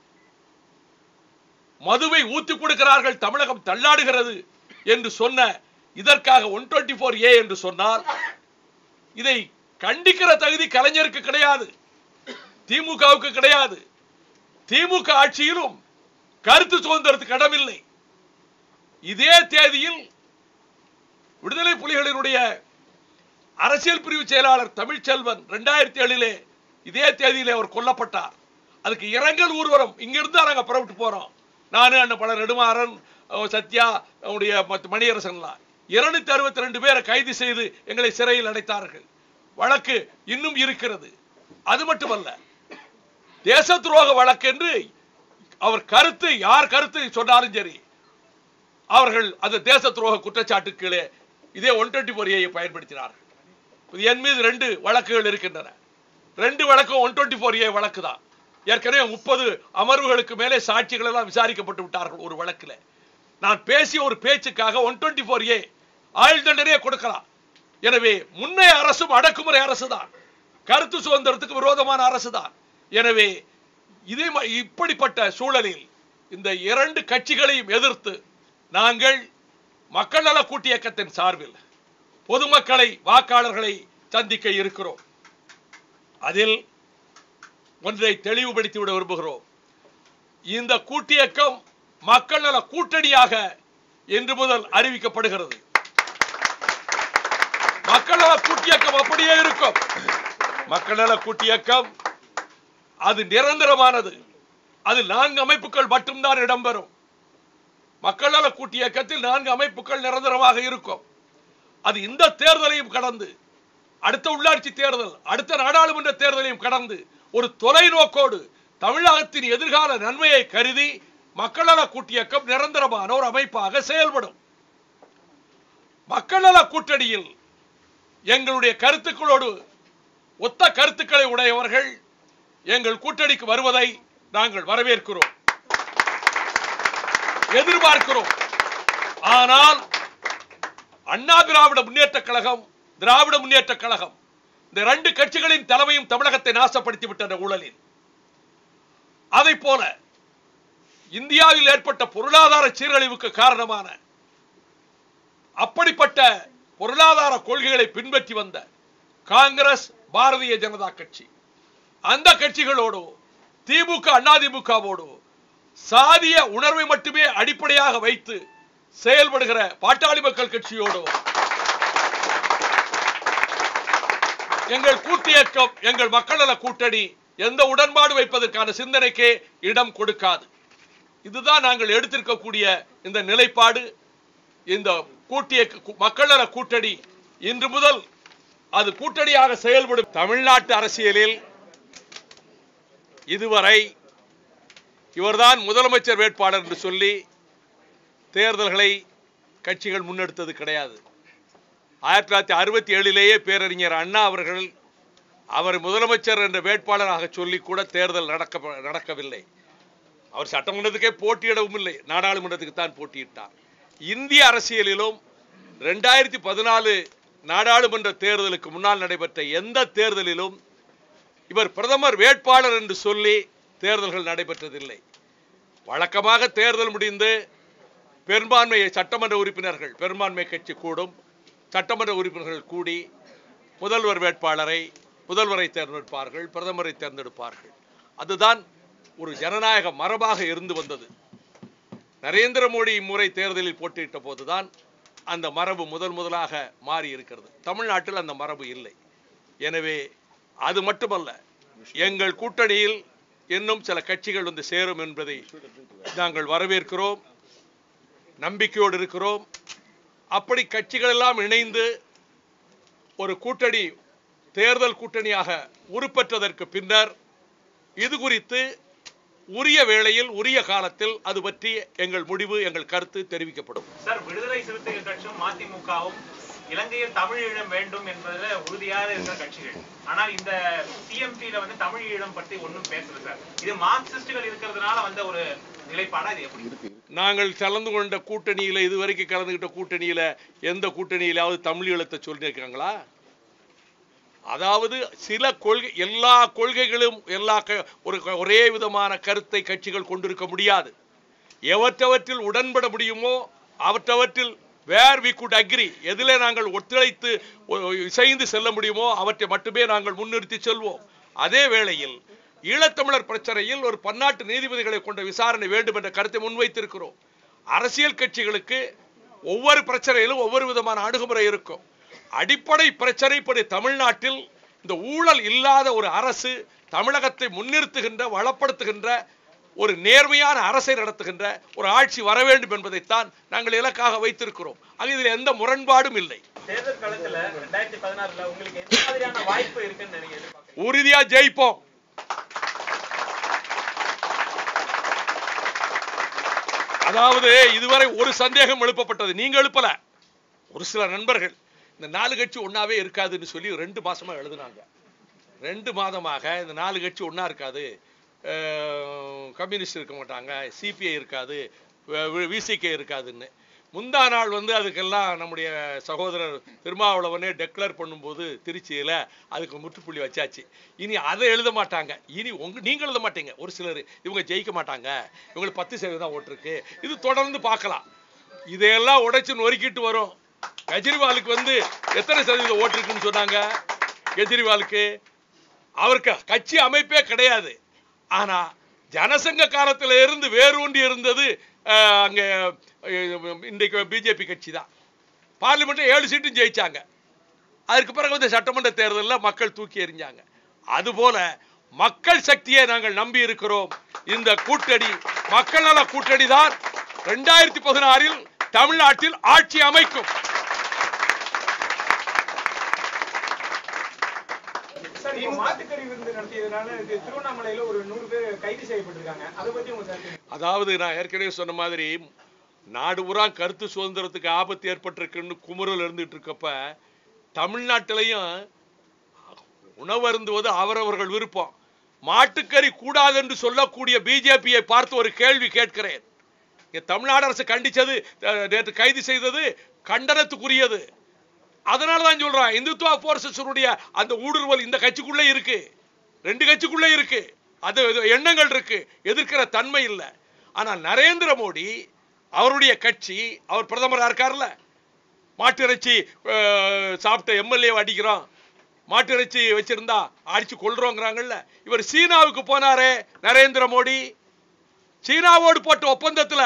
மதுவை ஊத்தி கொடுக்கிறார்கள் தமிழகம் தள்ளாடுகிறது என்று சொன்ன இதற்காக ஒன் டுவெண்ட்டி ஃபோர் ஏ என்று சொன்னால் இதை கண்டிக்கிற தகுதி கலைஞருக்கு கிடையாது திமுகவுக்கு கிடையாது திமுக ஆட்சியிலும் கருத்து சுதந்திரத்துக்கு இடமில்லை இதே தேதியில் விடுதலை புலிகளினுடைய அரசியல் பிரிவு செயலாளர் தமிழ்ச்செல்வன் இரண்டாயிரத்தி ஏழிலே இதே தேதியிலே அவர் கொல்லப்பட்டார் அதுக்கு இரங்கல் ஊர்வலம் இங்கிருந்து நாங்க புறப்பட்டு போறோம் நானு அண்ணன் பல நெடுமாறன் அஹ் சத்யா அவருடைய மத்த மணியரசன்லாம் இருநூத்தி அறுபத்தி ரெண்டு பேரை கைது செய்து எங்களை சிறையில் அடைத்தார்கள் வழக்கு இன்னும் இருக்கிறது அது மட்டுமல்ல தேச துரோக வழக்கு என்று அவர் கருத்து யார் கருத்து சொன்னாலும் சரி அவர்கள் அந்த தேச துரோக குற்றச்சாட்டு கீழே இதே ஒன் டுவெண்ட்டி ஃபோர் ஏயை பயன்படுத்தினார்கள் இது என் மீது ரெண்டு வழக்குகள் இருக்கின்றன ரெண்டு வழக்கும் ஒன் டுவெண்ட்டி ஃபோர் ஏ வழக்கு தான் ஏற்கனவே முப்பது அமர்வுகளுக்கு மேலே சாட்சிகள் எல்லாம் விசாரிக்கப்பட்டு விட்டார்கள் ஒரு வழக்குல நான் பேசிய ஒரு பேச்சுக்காக ஒன் டுவெண்ட்டி ஃபோர் ஏ ஆயுள் தண்டனையே கொடுக்கலாம் எனவே முன்னைய அரசும் அடக்குமுறை அரசு தான் கருத்து சுதந்திரத்துக்கு விரோதமான அரசு தான் எனவே இதே ம- இப்படிப்பட்ட சூழலில் இந்த இரண்டு கட்சிகளையும் எதிர்த்து நாங்கள் மக்கள் நல கூட்டு இயக்கத்தின் சார்பில் பொதுமக்களை வாக்காளர்களை சந்திக்க இருக்கிறோம் அதில் ஒன்றை தெளிவுபடுத்தி விட விரும்புகிறோம் இந்த கூட்டியக்கம் மக்கள் நல கூட்டணியாக இன்று முதல் அறிவிக்கப்படுகிறது மக்கள் நல கூட்டியக்கம் அப்படியே இருக்கும் மக்கள் நல கூட்டியக்கம் அது நிரந்தரமானது அது நான்கு அமைப்புகள் மட்டும்தான் இடம்பெறும் மக்கள் நல கூட்டியக்கத்தில் நான்கு அமைப்புகள் நிரந்தரமாக இருக்கும் அது இந்த தேர்தலையும் கடந்து அடுத்த உள்ளாட்சி தேர்தல் அடுத்த நாடாளுமன்ற தேர்தலையும் கடந்து ஒரு தொலைநோக்கோடு தமிழகத்தின் எதிர்கால நன்மையை கருதி மக்கள் நல கூட்டியக்கம் நிரந்தரமான ஒரு அமைப்பாக செயல்படும் மக்கள் நல கூட்டணியில் எங்களுடைய கருத்துக்களோடு ஒத்த கருத்துக்களை உடையவர்கள் எங்கள் கூட்டணிக்கு வருவதை நாங்கள் வரவேற்கிறோம் எதிர்பார்க்கிறோம் ஆனால் அண்ணா திராவிட முன்னேற்ற கழகம் திராவிட முன்னேற்ற கழகம் இந்த ரெண்டு கட்சிகளின் தலைமையும் தமிழகத்தை நாசப்படுத்தி விட்டன ஊழலில் அதை போல இந்தியாவில் ஏற்பட்ட பொருளாதார சீரழிவுக்கு காரணமான அப்படிப்பட்ட பொருளாதார கொள்கைகளை பின்பற்றி வந்த காங்கிரஸ் பாரதிய ஜனதா கட்சி அந்த கட்சிகளோடு திமுக அதிமுகவோடு சாதிய உணர்வை மட்டுமே அடிப்படையாக வைத்து செயல்படுகிற பாட்டாளி மக்கள் கட்சியோடு எங்கள் கூட்டு இயக்கம் எங்கள் மக்கள் நல கூட்டணி எந்த உடன்பாடு வைப்பதற்கான சிந்தனைக்கே இடம் கொடுக்காது இதுதான் நாங்கள் எடுத்திருக்கக்கூடிய இந்த நிலைப்பாடு இந்த கூட்டிய மக்கள் நல கூட்டணி இன்று முதல் அது கூட்டணியாக செயல்படும் தமிழ்நாட்டு அரசியலில் இதுவரை இவர்தான் முதலமைச்சர் வேட்பாளர் என்று சொல்லி தேர்தல்களை கட்சிகள் முன்னெடுத்தது கிடையாது ஆயிரத்தி தொள்ளாயிரத்தி அறுபத்தி ஏழிலேயே பேரறிஞர் அண்ணா அவர்கள் அவர் முதலமைச்சர் என்ற வேட்பாளராக சொல்லி கூட தேர்தல் நடக்க நடக்கவில்லை அவர் சட்டமன்றத்துக்கே போட்டியிடவும் இல்லை நாடாளுமன்றத்துக்கு தான் போட்டியிட்டார் இந்திய அரசியலிலும் ரெண்டாயிரத்தி பதினாலு நாடாளுமன்ற தேர்தலுக்கு முன்னால் நடைபெற்ற எந்த தேர்தலிலும் இவர் பிரதமர் வேட்பாளர் என்று சொல்லி தேர்தல்கள் நடைபெற்றதில்லை வழக்கமாக தேர்தல் முடிந்து பெரும்பான்மை சட்டமன்ற உறுப்பினர்கள் பெரும்பான்மை கட்சி கூடும் சட்டமன்ற உறுப்பினர்கள் கூடி முதல்வர் வேட்பாளரை முதல்வரை தேர்ந்தெடுப்பார்கள் பிரதமரை தேர்ந்தெடுப்பார்கள் அதுதான் ஒரு ஜனநாயக மரபாக இருந்து வந்தது நரேந்திர மோடி இம்முறை தேர்தலில் போட்டியிட்ட போதுதான் அந்த மரபு முதல் முதலாக மாறி இருக்கிறது தமிழ்நாட்டில் அந்த மரபு இல்லை எனவே அது மட்டுமல்ல எங்கள் கூட்டணியில் இன்னும் சில கட்சிகள் வந்து சேரும் என்பதை நாங்கள் வரவேற்கிறோம் நம்பிக்கையோடு இருக்கிறோம் அப்படி கட்சிகள் எல்லாம் இணைந்து ஒரு கூட்டணி தேர்தல் கூட்டணியாக உருப்பெற்றதற்கு பின்னர் இது குறித்து உரிய வேளையில் உரிய காலத்தில் அது பற்றி எங்கள் முடிவு எங்கள் கருத்து தெரிவிக்கப்படும் சார் விடுதலை சிறுத்தைகள் கட்சியும் மதிமுகவும் இலங்கையில் தமிழ் ஈழம் வேண்டும் என்பதுல உறுதியாக இருக்கிற கட்சிகள் ஆனால் இந்த சிஎம்டில வந்து தமிழ் ஈழம் பற்றி ஒண்ணும் பேசல சார் இது மார்க்சிஸ்டுகள் இருக்கிறதுனால வந்த ஒரு நிலைப்பாடா இது எப்படி நாங்கள் கலந்து கொண்ட கூட்டணியில இதுவரைக்கும் கலந்துகிட்ட கூட்டணியில எந்த கூட்டணியிலாவது தமிழ் ஈழத்தை சொல்லியிருக்காங்களா அதாவது சில கொள்கை எல்லா கொள்கைகளும் எல்லா க- ஒரு க- ஒரே விதமான கருத்தை கட்சிகள் கொண்டிருக்க முடியாது எவற்றவற்றில் உடன்பட முடியுமோ அவற்றவற்றில் வேர் வி குட் அக்ரி எதிலே நாங்கள் ஒத்துழைத்து ஒ- இசைந்து செல்ல முடியுமோ அவற்றை மட்டுமே நாங்கள் முன்னிறுத்தி செல்வோம் அதே வேளையில் ஈழத்தமிழர் பிரச்சனையில் ஒரு பன்னாட்டு நீதிபதிகளை கொண்ட விசாரணை வேண்டும் என்ற கருத்தை முன்வைத்திருக்கிறோம் அரசியல் கட்சிகளுக்கு ஒவ்வொரு பிரச்சனையிலும் ஒவ்வொரு விதமான அணுகுமுறை இருக்கும் அடிப்படை பிரச்சனை இப்படி தமிழ்நாட்டில் இந்த ஊழல் இல்லாத ஒரு அரசு தமிழகத்தை முன்னிறுத்துகின்ற வளப்படுத்துகின்ற ஒரு நேர்மையான அரசை நடத்துகின்ற ஒரு ஆட்சி வர வேண்டும் என்பதைத்தான் நாங்கள் இலக்காக வைத்திருக்கிறோம் ஆக இதில் எந்த முரண்பாடும் இல்லை தேர்தல் களத்துல ரெண்டாயிரத்தி பதினாறுல உங்களுக்கு எந்த மாதிரியான வாய்ப்பு இருக்குன்னு நீங்க எதிர்பார்க்கறீங்க உறுதியா ஜெயிப்போம் அதாவது இதுவரை ஒரு சந்தேகம் எழுப்பப்பட்டது நீங்க எழுப்பல ஒரு சில நண்பர்கள் இந்த நாலு கட்சி ஒண்ணாவே இருக்காதுன்னு சொல்லி ரெண்டு மாசமா எழுதுனாங்க ரெண்டு மாதமாக இந்த நாலு கட்சி ஒண்ணா இருக்காது அஹ், கம்யூனிஸ்ட் இருக்க மாட்டாங்க சிபிஐ இருக்காது விசிகே இருக்காதுன்னு முந்தா நாள் வந்து அதுக்கெல்லாம் நம்முடைய சகோதரர் திருமாவளவனே டெக்ளேர் பண்ணும்போது திருச்சியில அதுக்கு முற்றுப்புள்ளி வச்சாச்சு இனி அதை எழுத மாட்டாங்க இனி உங்க நீங்க எழுத மாட்டீங்க ஒரு சிலர் இவங்க ஜெயிக்க மாட்டாங்க இவங்களுக்கு பத்து சதவீதம் தான் ஓட்டு இருக்கு இது தொடர்ந்து பார்க்கலாம் இதையெல்லாம் உடைச்சு நொறுக்கிட்டு வரும் கெஜ்ரிவாலுக்கு வந்து எத்தனை சதவீதம் ஓட்டு இருக்குன்னு சொன்னாங்க கெஜ்ரிவாலுக்கு அவருக்கு கட்சி அமைப்பே கிடையாது ஆனா ஜனசங்க காலத்துல இருந்து வேரூன்றி இருந்தது அஹ், அங்க அஹ், இன்றைக்கு பிஜேபி கட்சி தான் பார்லிமெண்ட்ல ஏழு சீட்டும் ஜெயிச்சாங்க அதுக்கு பிறகு வந்து சட்டமன்ற தேர்தலில் மக்கள் தூக்கி எறிஞ்சாங்க அதுபோல மக்கள் சக்தியை நாங்கள் நம்பி இருக்கிறோம் இந்த கூட்டணி மக்கள் நல கூட்டணி தான் ரெண்டாயிரத்தி பதினாறில் தமிழ்நாட்டில் ஆட்சி அமைக்கும் சார் இப்போ மாட்டுக்கறி விருந்து நடத்தியதுனால இது திருவண்ணாமலையில ஒரு நூறு பேர் கைது செய்யப்பட்டிருக்காங்க அதை பத்தி உங்க கருத்து என்ன? அதாவது நான் ஏற்கனவே சொன்ன மாதிரி நாடு பூரா கருத்து சுதந்திரத்துக்கு ஆபத்து ஏற்பட்டிருக்குன்னு குமுறல் இருந்துட்டு இருக்கப்ப தமிழ்நாட்டிலையும் உணவு அருந்துவது அவரவர்கள் விருப்பம் மாட்டுக்கறி கூடாது என்று சொல்லக்கூடிய பிஜேபியை பார்த்து ஒரு கேள்வி கேட்கிறேன் இங்க தமிழ்நாடு அரசு கண்டிச்சது அஹ், நேற்று கைது செய்தது கண்டனத்துக்குரியது அதனால தான் சொல்றேன் இந்துத்துவா போர்சஸுடைய அந்த ஊடுருவல் இந்த கட்சிக்குள்ளே இருக்கு ரெண்டு கட்சிக்குள்ளே இருக்கு அது அது எண்ணங்கள் இருக்கு எதிர்க்கிற தன்மை இல்லை ஆனா நரேந்திர மோடி அவருடைய கட்சி அவர் பிரதமரா இருக்கார்ல மாட்டு இறைச்சி அஹ், சாப்பிட்ட எம்எல்ஏ அடிக்கிறோம் மாட்டு இறைச்சி வச்சிருந்தா அடிச்சு கொள்றோங்கிறாங்கல்ல இவர் சீனாவுக்கு போனாரே நரேந்திர மோடி சீனாவோடு போட்ட ஒப்பந்தத்துல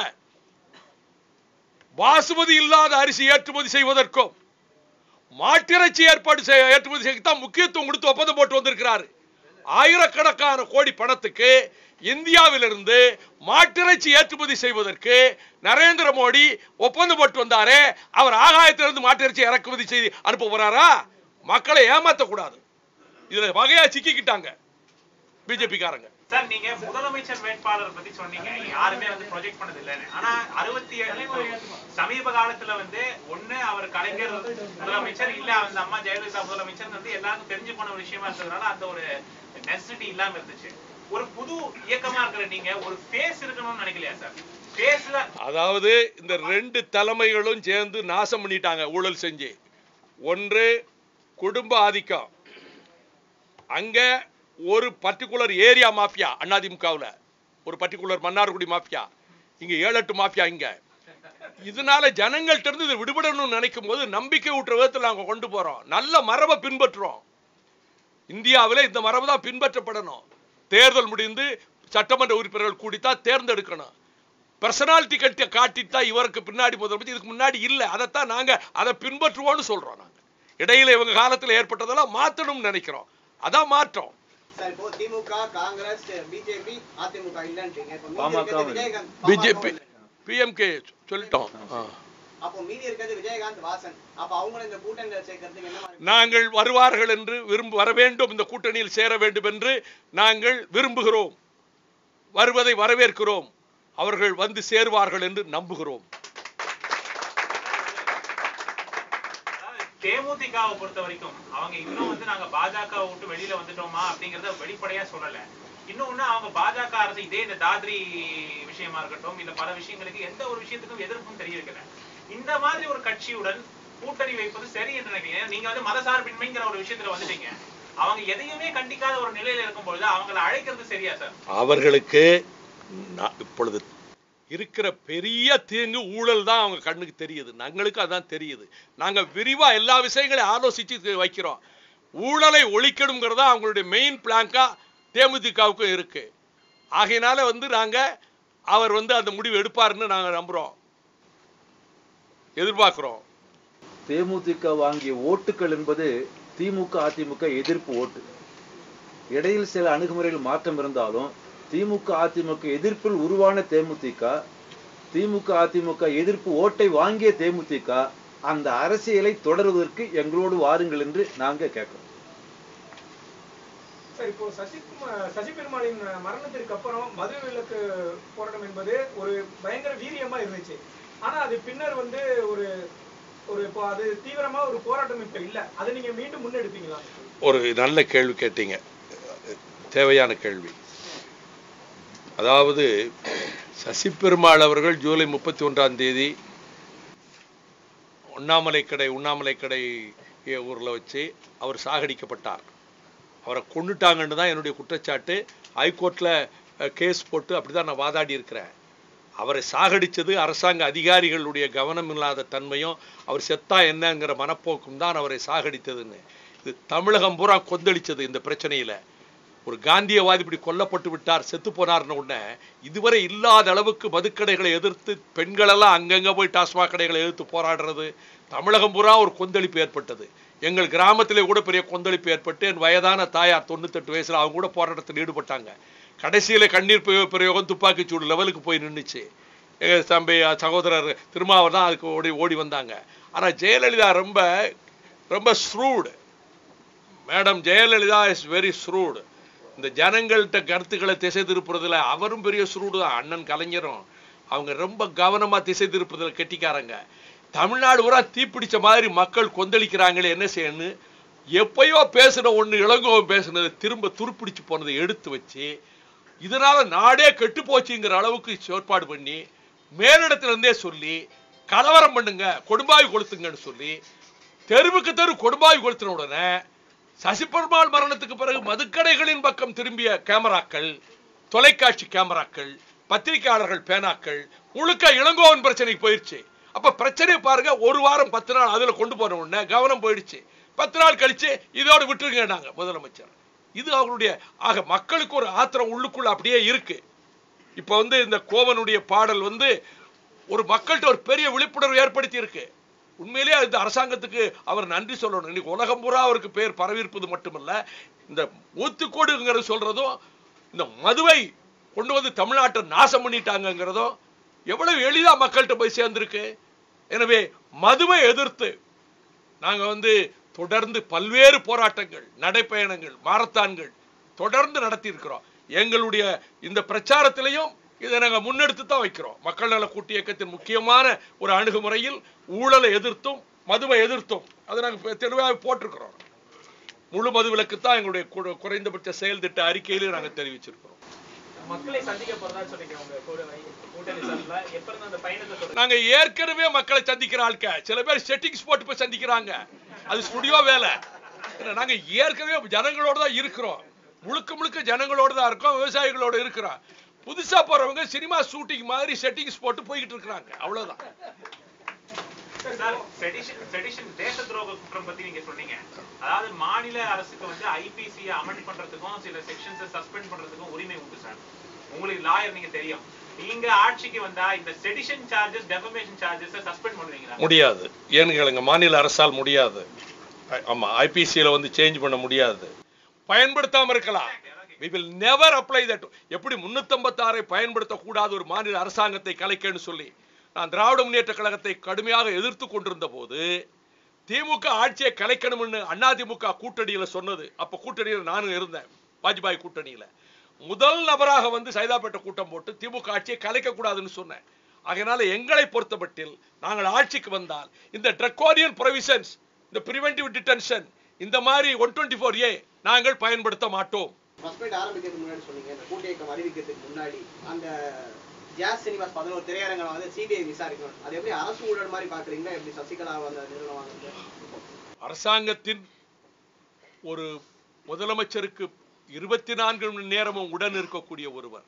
பாசுமதி இல்லாத அரிசி ஏற்றுமதி செய்வதற்கும் மாட்டிறைச்சி ஏற்பாடு செய்ய ஏற்றுமதி செய்யத்தான் முக்கியத்துவம் கொடுத்து ஒப்பந்தம் போட்டு வந்திருக்கிறாரு ஆயிரக்கணக்கான கோடி பணத்துக்கு இந்தியாவிலிருந்து மாட்டிறைச்சி ஏற்றுமதி செய்வதற்கு நரேந்திர மோடி ஒப்பந்தம் போட்டு வந்தாரே அவர் ஆகாயத்திலிருந்து மாட்டிறைச்சி இறக்குமதி செய்து அனுப்ப போறாரா மக்களை ஏமாத்தக்கூடாது இதுல வகையா சிக்கிக்கிட்டாங்க பிஜேபி காரங்க சார் நீங்க முதலமைச்சர் வேட்பாளர் பத்தி சொன்னீங்க யாருமே வந்து ப்ரொஜெக்ட் பண்ணது இல்லைன்னு ஆனா அறுபத்தி ஏழு சமீப காலத்துல வந்து ஒண்ணு அவர் கலைஞர் முதலமைச்சர் இல்ல அந்த அம்மா ஜெயலலிதா முதலமைச்சர் வந்து எல்லாருக்கும் தெரிஞ்சு போன ஒரு விஷயமா இருந்ததுனால அந்த ஒரு நெசசிட்டி இல்லாம இருந்துச்சு ஒரு புது இயக்கமா இருக்கிற நீங்க ஒரு ஃபேஸ் இருக்கணும்னு நினைக்கலையா சார் ஃபேஸ்ல அதாவது இந்த ரெண்டு தலைமைகளும் சேர்ந்து நாசம் பண்ணிட்டாங்க ஊழல் செஞ்சு ஒன்று குடும்ப ஆதிக்கம் அங்க ஒரு பர்டிகுலர் ஏரியா மாஃபியா அதிமுகவுல ஒரு பர்டிகுலர் மன்னார்குடி மாஃபியா இங்க ஏழு எட்டு மாஃபியா இங்க இதனால ஜனங்கள்ட்ட இருந்து இதை விடுபடணும்னு நினைக்கும் போது நம்பிக்கை ஊட்டுற விதத்தில் நாங்க கொண்டு போறோம் நல்ல மரபை பின்பற்றுறோம் இந்தியாவில் இந்த மரபு தான் பின்பற்றப்படணும் தேர்தல் முடிந்து சட்டமன்ற உறுப்பினர்கள் கூடித்தான் தேர்ந்தெடுக்கணும் பர்சனாலிட்டி கட்டிய காட்டிட்டு தான் இவருக்கு பின்னாடி முதலமைச்சர் இதுக்கு முன்னாடி இல்லை அதைத்தான் நாங்க அதை பின்பற்றுவோம்னு சொல்றோம் நாங்க இடையில இவங்க காலத்துல ஏற்பட்டதெல்லாம் மாத்தணும்னு நினைக்கிறோம் அதான் மாற்றம் சார் இப்போ திமுக காங்கிரஸ் பிஜேபி அதிமுக இல்லன்றீங்க இப்போ மீதி பாமக இருக்கிறது விஜயகாந்த் பிஜேபி பாமக பிஎம்கே சொல்லிட்டோம் ஆ. அப்போ மீதி இருக்கிறது விஜயகாந்த் வாசன் அப்ப அவங்கள இந்த கூட்டணியில சேர்க்கறதுக்கு என்ன மாதிரி நாங்கள் வருவார்கள் என்று விரும்ப வர வேண்டும் இந்த கூட்டணியில் சேர வேண்டும் என்று நாங்கள் விரும்புகிறோம் வருவதை வரவேற்கிறோம் அவர்கள் வந்து சேருவார்கள் என்று நம்புகிறோம் அதாவது தேமுதிகவை பொறுத்த வரைக்கும் அவங்க இன்னும் வந்து நாங்க பாஜக விட்டு வெளியில வந்துட்டோமா அப்படிங்கறத வெளிப்படையா சொல்லல இன்னொன்னு அவங்க பாஜக அரசு இதே இந்த தாத்ரி விஷயமா இருக்கட்டும் இல்ல பல விஷயங்களுக்கு எந்த ஒரு விஷயத்துக்கும் எதிர்ப்பும் தெரிவிக்கல இந்த மாதிரி ஒரு கட்சியுடன் கூட்டணி வைப்பது சரி என்று நினைக்கிறீங்க ஏன்னா நீங்க வந்து மதசார்பின்மைங்கிற ஒரு விஷயத்துல வந்துட்டீங்க அவங்க எதையுமே கண்டிக்காத ஒரு நிலையில இருக்கும் பொழுது அவங்களை அழைக்கிறது சரியா சார் அவர்களுக்கு நா- இப்பொழுது இருக்கிற பெரிய தீங்கு ஊழல் தான் அவங்க கண்ணுக்கு தெரியுது எங்களுக்கு அதான் தெரியுது நாங்க விரிவா எல்லா விஷயங்களையும் ஆலோசிச்சு இது வைக்கிறோம் ஊழலை ஒழிக்கணுங்கிறதா அவங்களுடைய மெயின் பிளாங்கா தேமுதிகவுக்கும் இருக்கு ஆகையினால வந்து நாங்க அவர் வந்து அந்த முடிவு எடுப்பாருன்னு நாங்க நம்புறோம் எதிர்பார்க்கிறோம் தேமுதிக வாங்கிய ஓட்டுகள் என்பது திமுக அதிமுக எதிர்ப்பு ஓட்டு இடையில் சில அணுகுமுறையில் மாற்றம் இருந்தாலும் திமுக அதிமுக எதிர்ப்பில் உருவான தேமுதிக திமுக அதிமுக எதிர்ப்பு ஓட்டை வாங்கிய தேமுதிக அந்த அரசியலை தொடருவதற்கு எங்களோடு வாருங்கள் என்று நாங்க கேட்கிறோம் சார் இப்போ சசிகுமார் சசி பெருமாளின் மரணத்திற்கு அப்புறம் மது விலக்கு போராட்டம் என்பது ஒரு பயங்கர வீரியமா இருந்துச்சு ஆனா அது பின்னர் வந்து ஒரு ஒரு இப்போ அது தீவிரமா ஒரு போராட்டம் இப்ப இல்ல அதை நீங்க மீண்டும் முன்னெடுப்பீங்களா ஒரு நல்ல கேள்வி கேட்டீங்க தேவையான கேள்வி அதாவது சசி பெருமாள் அவர்கள் ஜூலை முப்பத்தி ஒன்றாம் தேதி உண்ணாமலை கடை உண்ணாமலை கடை ஊரில் வச்சு அவர் சாகடிக்கப்பட்டார் அவரை கொண்டுட்டாங்கன்னு தான் என்னுடைய குற்றச்சாட்டு ஹைகோர்ட்டில் கேஸ் போட்டு அப்படி தான் நான் வாதாடி இருக்கிறேன் அவரை சாகடிச்சது அரசாங்க அதிகாரிகளுடைய கவனம் இல்லாத தன்மையும் அவர் செத்தா என்னங்கிற மனப்போக்கும் தான் அவரை சாகடித்ததுன்னு இது தமிழகம் பூரா கொந்தளிச்சது இந்த பிரச்சனையில ஒரு காந்தியவாதி இப்படி கொல்லப்பட்டு விட்டார் செத்து போனார்னு உடனே இதுவரை இல்லாத அளவுக்கு மதுக்கடைகளை எதிர்த்து பெண்களெல்லாம் அங்கங்க போய் டாஸ்மாக் கடைகளை எதிர்த்து போராடுறது தமிழகம் பூரா ஒரு கொந்தளிப்பு ஏற்பட்டது எங்கள் கிராமத்திலே கூட பெரிய கொந்தளிப்பு ஏற்பட்டு என் வயதான தாயார் தொண்ணூத்தெட்டு வயசுல அவங்க கூட போராட்டத்தில் ஈடுபட்டாங்க கடைசியில கண்ணீர் பிரயோ- பிரயோகம் துப்பாக்கி சூடு லெவலுக்கு போய் நின்றுச்சு எங்க தம்பி சகோதரர் திருமாவர் தான் அதுக்கு ஓடி ஓடி வந்தாங்க ஆனா ஜெயலலிதா ரொம்ப ரொம்ப shrewd madam Jayalalithaa is very shrewd இந்த ஜனங்கள்கிட்ட கருத்துக்களை திசை திருப்புறதுல அவரும் பெரிய ஸ்ரூடு தான் அண்ணன் கலைஞரும் அவங்க ரொம்ப கவனமா திசை திருப்புறதுல கெட்டிக்காரங்க தமிழ்நாடு பூரா தீப்பிடிச்ச மாதிரி மக்கள் கொந்தளிக்கிறாங்களே என்ன செய்யணும் எப்பயோ பேசுன ஒண்ணு இளங்கோவன் பேசுனது திரும்ப துருப்பிடிச்சு போனதை எடுத்து வச்சு இதனால நாடே கெட்டு போச்சுங்கிற அளவுக்கு ஏற்பாடு பண்ணி மேலிடத்துல இருந்தே சொல்லி கலவரம் பண்ணுங்க கொடும்பாய் கொளுத்துங்கன்னு சொல்லி தெருவுக்கு தெரு கொடும்பாய் கொளுத்தின உடனே சசிபெருமாள் மரணத்துக்கு பிறகு மதுக்கடைகளின் பக்கம் திரும்பிய கேமராக்கள் தொலைக்காட்சி கேமராக்கள் பத்திரிகையாளர்கள் பேனாக்கள் முழுக்க இளங்கோவன் பிரச்சனைக்கு போயிடுச்சு அப்ப பிரச்சனையை பாருங்க ஒரு வாரம் பத்து நாள் அதுல கொண்டு போன உடனே கவனம் போயிடுச்சு பத்து நாள் கழிச்சு இதோட விட்டுருங்க நாங்க முதலமைச்சர் இது அவருடைய ஆக மக்களுக்கு ஒரு ஆத்திரம் உள்ளுக்குள்ள அப்படியே இருக்கு இப்ப வந்து இந்த கோவனுடைய பாடல் வந்து ஒரு மக்கள்கிட்ட ஒரு பெரிய விழிப்புணர்வு ஏற்படுத்தி இருக்கு உண்மையிலேயே இந்த அரசாங்கத்துக்கு அவர் நன்றி சொல்லணும் இன்னைக்கு உலகம் பூரா அவருக்கு பேர் பரவியிருப்பது மட்டுமல்ல இந்த ஊத்துக்கோடுங்கிறது சொல்றதும் இந்த மதுவை கொண்டு வந்து தமிழ்நாட்டை நாசம் பண்ணிட்டாங்கங்கிறதும் எவ்வளவு எளிதா மக்கள்கிட்ட போய் சேர்ந்திருக்கு எனவே மதுவை எதிர்த்து நாங்க வந்து தொடர்ந்து பல்வேறு போராட்டங்கள் நடைப்பயணங்கள் மாரத்தான்கள் தொடர்ந்து நடத்தி இருக்கிறோம் எங்களுடைய இந்த பிரச்சாரத்திலையும் இதை நாங்க முன்னெடுத்து தான் வைக்கிறோம் மக்கள் நல கூட்டு இயக்கத்தின் முக்கியமான ஒரு அணுகுமுறையில் ஊழலை எதிர்த்தும் மதுவை எதிர்த்தும் அதை நாங்க தெளிவாக போட்டிருக்கிறோம் முழு மதுவிலக்கு தான் எங்களுடைய கு- குறைந்தபட்ச செயல் திட்ட அறிக்கையில நாங்க தெரிவிச்சிருக்கிறோம் மக்களை சந்திக்க போறதா சொன்னீங்க உங்க கூட கூட்டணி சார்பில் எப்ப இருந்து அந்த பயணத்தை தொடங்க நாங்க ஏற்கனவே மக்களை சந்திக்கிற ஆட்க சில பேர் செட்டிங்ஸ் போட்டு போய் சந்திக்கிறாங்க அது ஸ்டுடியோ வேலை ஏன்னா, நாங்க ஏற்கனவே ஜனங்களோட தான் இருக்கிறோம் முழுக்க முழுக்க ஜனங்களோட தான் இருக்கோம் விவசாயிகளோட இருக்கிறோம் புதுசா போறவங்க சினிமா ஷூட்டிங் மாதிரி செட்டிங்ஸ் போட்டு போய்கிட்டு இருக்கிறாங்க அவ்வளவுதான் சார் செடிஷன் செடிஷன் தேச துரோக குற்றம் பத்தி நீங்க சொன்னீங்க அதாவது மாநில அரசுக்கு வந்து ஐபிசி அமெண்ட் பண்றதுக்கும் சில செக்ஷன்ஸை சஸ்பெண்ட் பண்றதுக்கும் உரிமை உண்டு சார் உங்களுக்கு லாயர் நீங்க தெரியும் நீங்க ஆட்சிக்கு வந்தா இந்த sedition charges defamation charges suspend பண்ணுவீங்களா முடியாது ஏன்னு கேளுங்க மாநில அரசால் முடியாது ஐ- ஆமா ஐபிசியில வந்து சேஞ்ச் பண்ண முடியாது பயன்படுத்தாம இருக்கலாம் we will never apply that எப்படி 356 பயன்படுத்த கூடாத ஒரு மாநில அரசாங்கத்தை கலைக்கன்னு சொல்லி நான் திராவிட முன்னேற்ற கழகத்தை கடுமையாக எதிர்த்து கொண்டிருந்த போது திமுக ஆட்சியை கலைக்கணும்னு அதிமுக கூட்டணியில சொன்னது அப்ப கூட்டணியில நானும் இருந்தேன் வாஜ்பாய் கூட்டணியில முதல் நபராக வந்து சைதாப்பேட்டை கூட்டம் போட்டு திமுக ஆட்சியை கலைக்க கூடாதுன்னு சொன்னேன் அதனால எங்களை பொறுத்தமட்டில் நாங்கள் ஆட்சிக்கு வந்தால் இந்த ட்ரக்கோனியன் ப்ரொவிஷன்ஸ் இந்த பிரிவென்டிவ் டிடென்ஷன் இந்த மாதிரி ஒன் டுவெண்ட்டி ஃபோர் ஏ நாங்கள் பயன்படுத்த மாட்டோம் ஃபர்ஸ்ட் ஃபைட் ஆரம்பிக்கிறதுக்கு முன்னாடி சொன்னீங்க இந்த கூட்டு இயக்கம் அறிவிக்கிறதுக்கு முன்னாடி அந்த ஜாஸ் சினிமாஸ் பதினோரு திரையரங்களை வந்து சிபிஐ விசாரிக்கணும் அது எப்படி அரசு ஊழல் மாதிரி பாக்குறீங்களா எப்படி சசிகலா அந்த நிறுவனம் வாங்குறது அரசாங்கத்தின் ஒரு முதலமைச்சருக்கு இருபத்தி நான்கு மணி நேரமும் உடன் இருக்கக்கூடிய ஒருவர்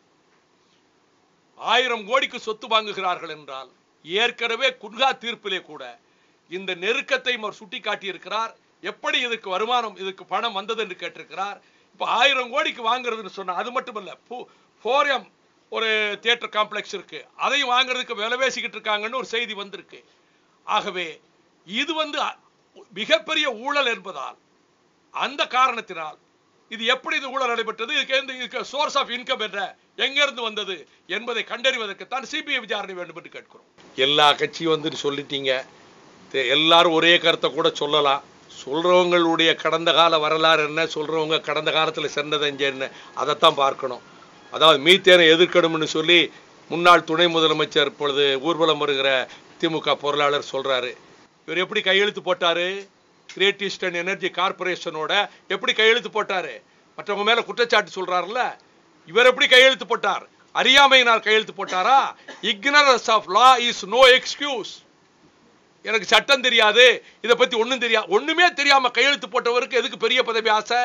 ஆயிரம் கோடிக்கு சொத்து வாங்குகிறார்கள் என்றால் ஏற்கனவே குன்கா தீர்ப்பிலே கூட இந்த நெருக்கத்தை அவர் சுட்டிக்காட்டி இருக்கிறார் எப்படி இதுக்கு வருமானம் இதுக்கு பணம் வந்தது என்று கேட்டிருக்கிறார் இப்ப ஆயிரம் கோடிக்கு வாங்குறதுன்னு சொன்னா அது மட்டுமல்ல ஃபோரம் ஒரு தியேட்டர் காம்ப்ளெக்ஸ் இருக்கு அதையும் வாங்குறதுக்கு விலை பேசிக்கிட்டு இருக்காங்கன்னு ஒரு செய்தி வந்திருக்கு ஆகவே இது வந்து அ- மிகப்பெரிய ஊழல் என்பதால் அந்த காரணத்தினால் இது எப்படி இது ஊழல் நடைபெற்றது இதுக்கு எந்த- இதுக்கு சோர்ஸ் ஆஃப் இன்கம் என்ன எங்க இருந்து வந்தது என்பதை கண்டறிவதற்குத்தான் சிபிஐ விசாரணை வேண்டும் என்று கேட்கிறோம் எல்லா கட்சியும் வந்து சொல்லிட்டீங்க தெ- எல்லாரும் ஒரே கருத்தை கூட சொல்லலாம் சொல்றவங்களுடைய கடந்த கால வரலாறு என்ன சொல்றவங்க கடந்த காலத்துல சென்னது எங்க என்ன அதைத்தான் பார்க்கணும் அதாவது மீத்தேனை எதிர்க்கணும்னு சொல்லி முன்னாள் துணை முதலமைச்சர் இப்பொழுது ஊர்வலம் வருகிற திமுக பொருளாளர் சொல்றாரு இவர் எப்படி கையெழுத்து போட்டாரு கிரேட் ஈஸ்டர்ன் எனர்ஜி கார்பரேஷனோட எப்படி கையெழுத்து போட்டாரு மற்றவங்க மேல குற்றச்சாட்டு சொல்றாருல்ல இவர் எப்படி கையெழுத்து போட்டார் அறியாமையினால் கையெழுத்து போட்டாரா ignorance of law is no excuse எனக்கு சட்டம் தெரியாது இதை பத்தி ஒண்ணும் தெரியாது ஒண்ணுமே தெரியாம கையெழுத்து போட்டவருக்கு எதுக்கு பெரிய பதவி ஆசை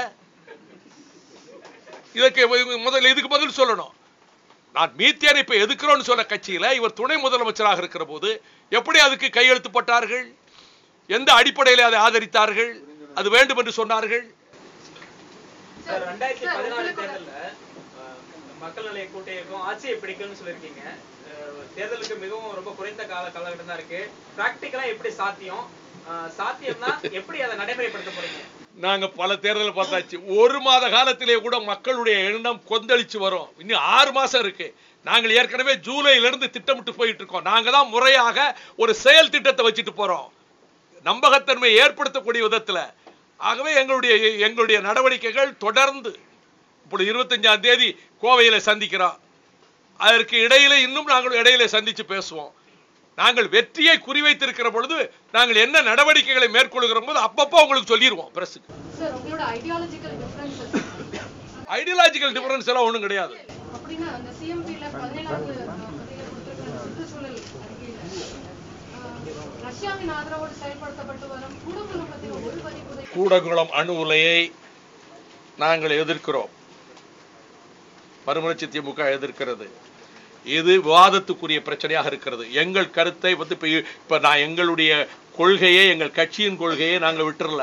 இதற்கு இவங்க முதல்ல இதுக்கு பதில் சொல்லணும் நான் மீத்தேனை இப்ப எதுக்குறோம்னு சொல்ல கட்சியில இவர் துணை முதலமைச்சராக இருக்கிற போது எப்படி அதுக்கு கையெழுத்து போட்டார்கள் எந்த அடிப்படையில் அதை ஆதரித்தார்கள் அது வேண்டும் என்று சொன்னார்கள் சார் ரெண்டாயிரத்தி பதினாலு தேர்தல்ல அஹ், மக்கள் நிலைய கூட்ட இயக்கம் ஆட்சியை பிடிக்கும்னு சொல்லியிருக்கீங்க அஹ், தேர்தலுக்கு மிகவும் ரொம்ப குறைந்த கால காலகட்டம் தான் இருக்கு பிராக்டிக்கலா எப்படி சாத்தியம் அஹ், சாத்தியம்னா எப்படி அதை நடைமுறைப்படுத்த போறீங்க நாங்க பல தேர்தல் பார்த்தாச்சு ஒரு மாத காலத்திலே கூட மக்களுடைய எண்ணம் கொந்தளிச்சு வரும் இன்னும் ஆறு மாசம் இருக்கு நாங்கள் ஏற்கனவே ஜூலைல இருந்து திட்டமிட்டு போயிட்டு இருக்கோம் நாங்க தான் முறையாக ஒரு செயல் திட்டத்தை வச்சுட்டு போறோம் நம்பகத்தன்மை ஏற்படுத்தக்கூடிய விதத்துல ஆகவே எங்களுடைய எங்களுடைய நடவடிக்கைகள் தொடர்ந்து இப்படி இருபத்தஞ்சாம் தேதி கோவையில சந்திக்கிறோம் அதற்கு இடையில இன்னும் நாங்கள் இடையில சந்திச்சு பேசுவோம் நாங்கள் வெற்றியை குறிவைத்திருக்கிற பொழுது நாங்கள் என்ன நடவடிக்கைகளை மேற்கொள்கிறோம் போது அப்பப்போ உங்களுக்கு சொல்லிடுவோம் பிரஸுக்கு சார் உங்களோட ஐடியாலஜிக்கல் டிஃபரன்சஸ் ஐடியாலஜிக்கல் டிஃபரன்ஸ் எல்லாம் ஒண்ணும் கிடையாது அப்படின்னா அந்த சிஎம்பில பதினேழாவது பகுதியில கொடுத்திருக்கிற அந்த சுற்றுச்சூழல் அறிக்கையில ஆஹ், ரஷ்யாவின் ஆதரவோடு செயல்படுத்தப்பட்டு வரும் கூடங்குளம் பற்றின ஒரு பதிப்புரை கூடங்குளம் அணு உலையை நாங்கள் எதிர்க்கிறோம் மறுமலர்ச்சி திமுக எதிர்க்கிறது இது விவாதத்துக்குரிய பிரச்சனையாக இருக்கிறது எங்கள் கருத்தை வந்து இப்ப இப்ப நான் எங்களுடைய கொள்கையை எங்கள் கட்சியின் கொள்கையை நாங்கள் விட்டுறல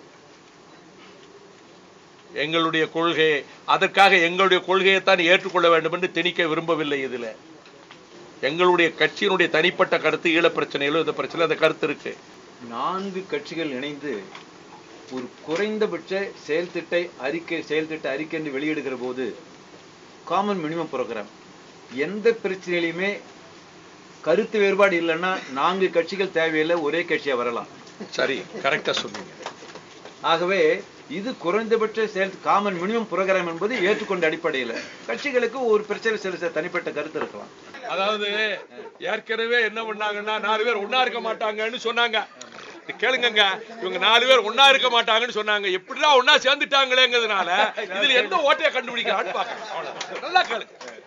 எங்களுடைய கொள்கையை அதற்காக எங்களுடைய கொள்கையைத்தான் ஏற்றுக்கொள்ள வேண்டும் என்று திணிக்க விரும்பவில்லை இதுல எங்களுடைய கட்சியினுடைய தனிப்பட்ட கருத்து ஈழப் பிரச்சனையிலும் இந்த பிரச்சனை அந்த கருத்து இருக்கு நான்கு கட்சிகள் இணைந்து ஒரு குறைந்தபட்ச செயல்திட்ட அறிக்கை செயல்திட்ட அறிக்கை என்று வெளியிடுகிற போது காமன் மினிமம் ப்ரோக்ராம் எந்த பிரச்சனையிலுமே கருத்து வேறுபாடு இல்லைன்னா நான்கு கட்சிகள் தேவையில்லை ஒரே கட்சியா வரலாம் சரி கரெக்டா சொன்னீங்க ஆகவே இது குறைந்தபட்ச செயல் காமன் மினிமம் ப்ரோக்ராம் என்பது ஏற்றுக்கொண்ட அடிப்படையில் கட்சிகளுக்கு ஒரு பிரச்சனை சில சில தனிப்பட்ட கருத்து இருக்கலாம் அதாவது ஏற்கனவே என்ன பண்ணாங்கன்னா நாலு பேர் ஒண்ணா இருக்க மாட்டாங்கன்னு சொன்னாங்க இது கேளுங்கங்க இவங்க நாலு பேர் ஒண்ணா இருக்க மாட்டாங்கன்னு சொன்னாங்க எப்படிடா ஒண்ணா சேர்ந்துட்டாங்களேங்கிறதுனால இதுல எந்த ஓட்டையை கண்டுபிடிக்கிறான்னு பாக்க நல்லா கேளுங்க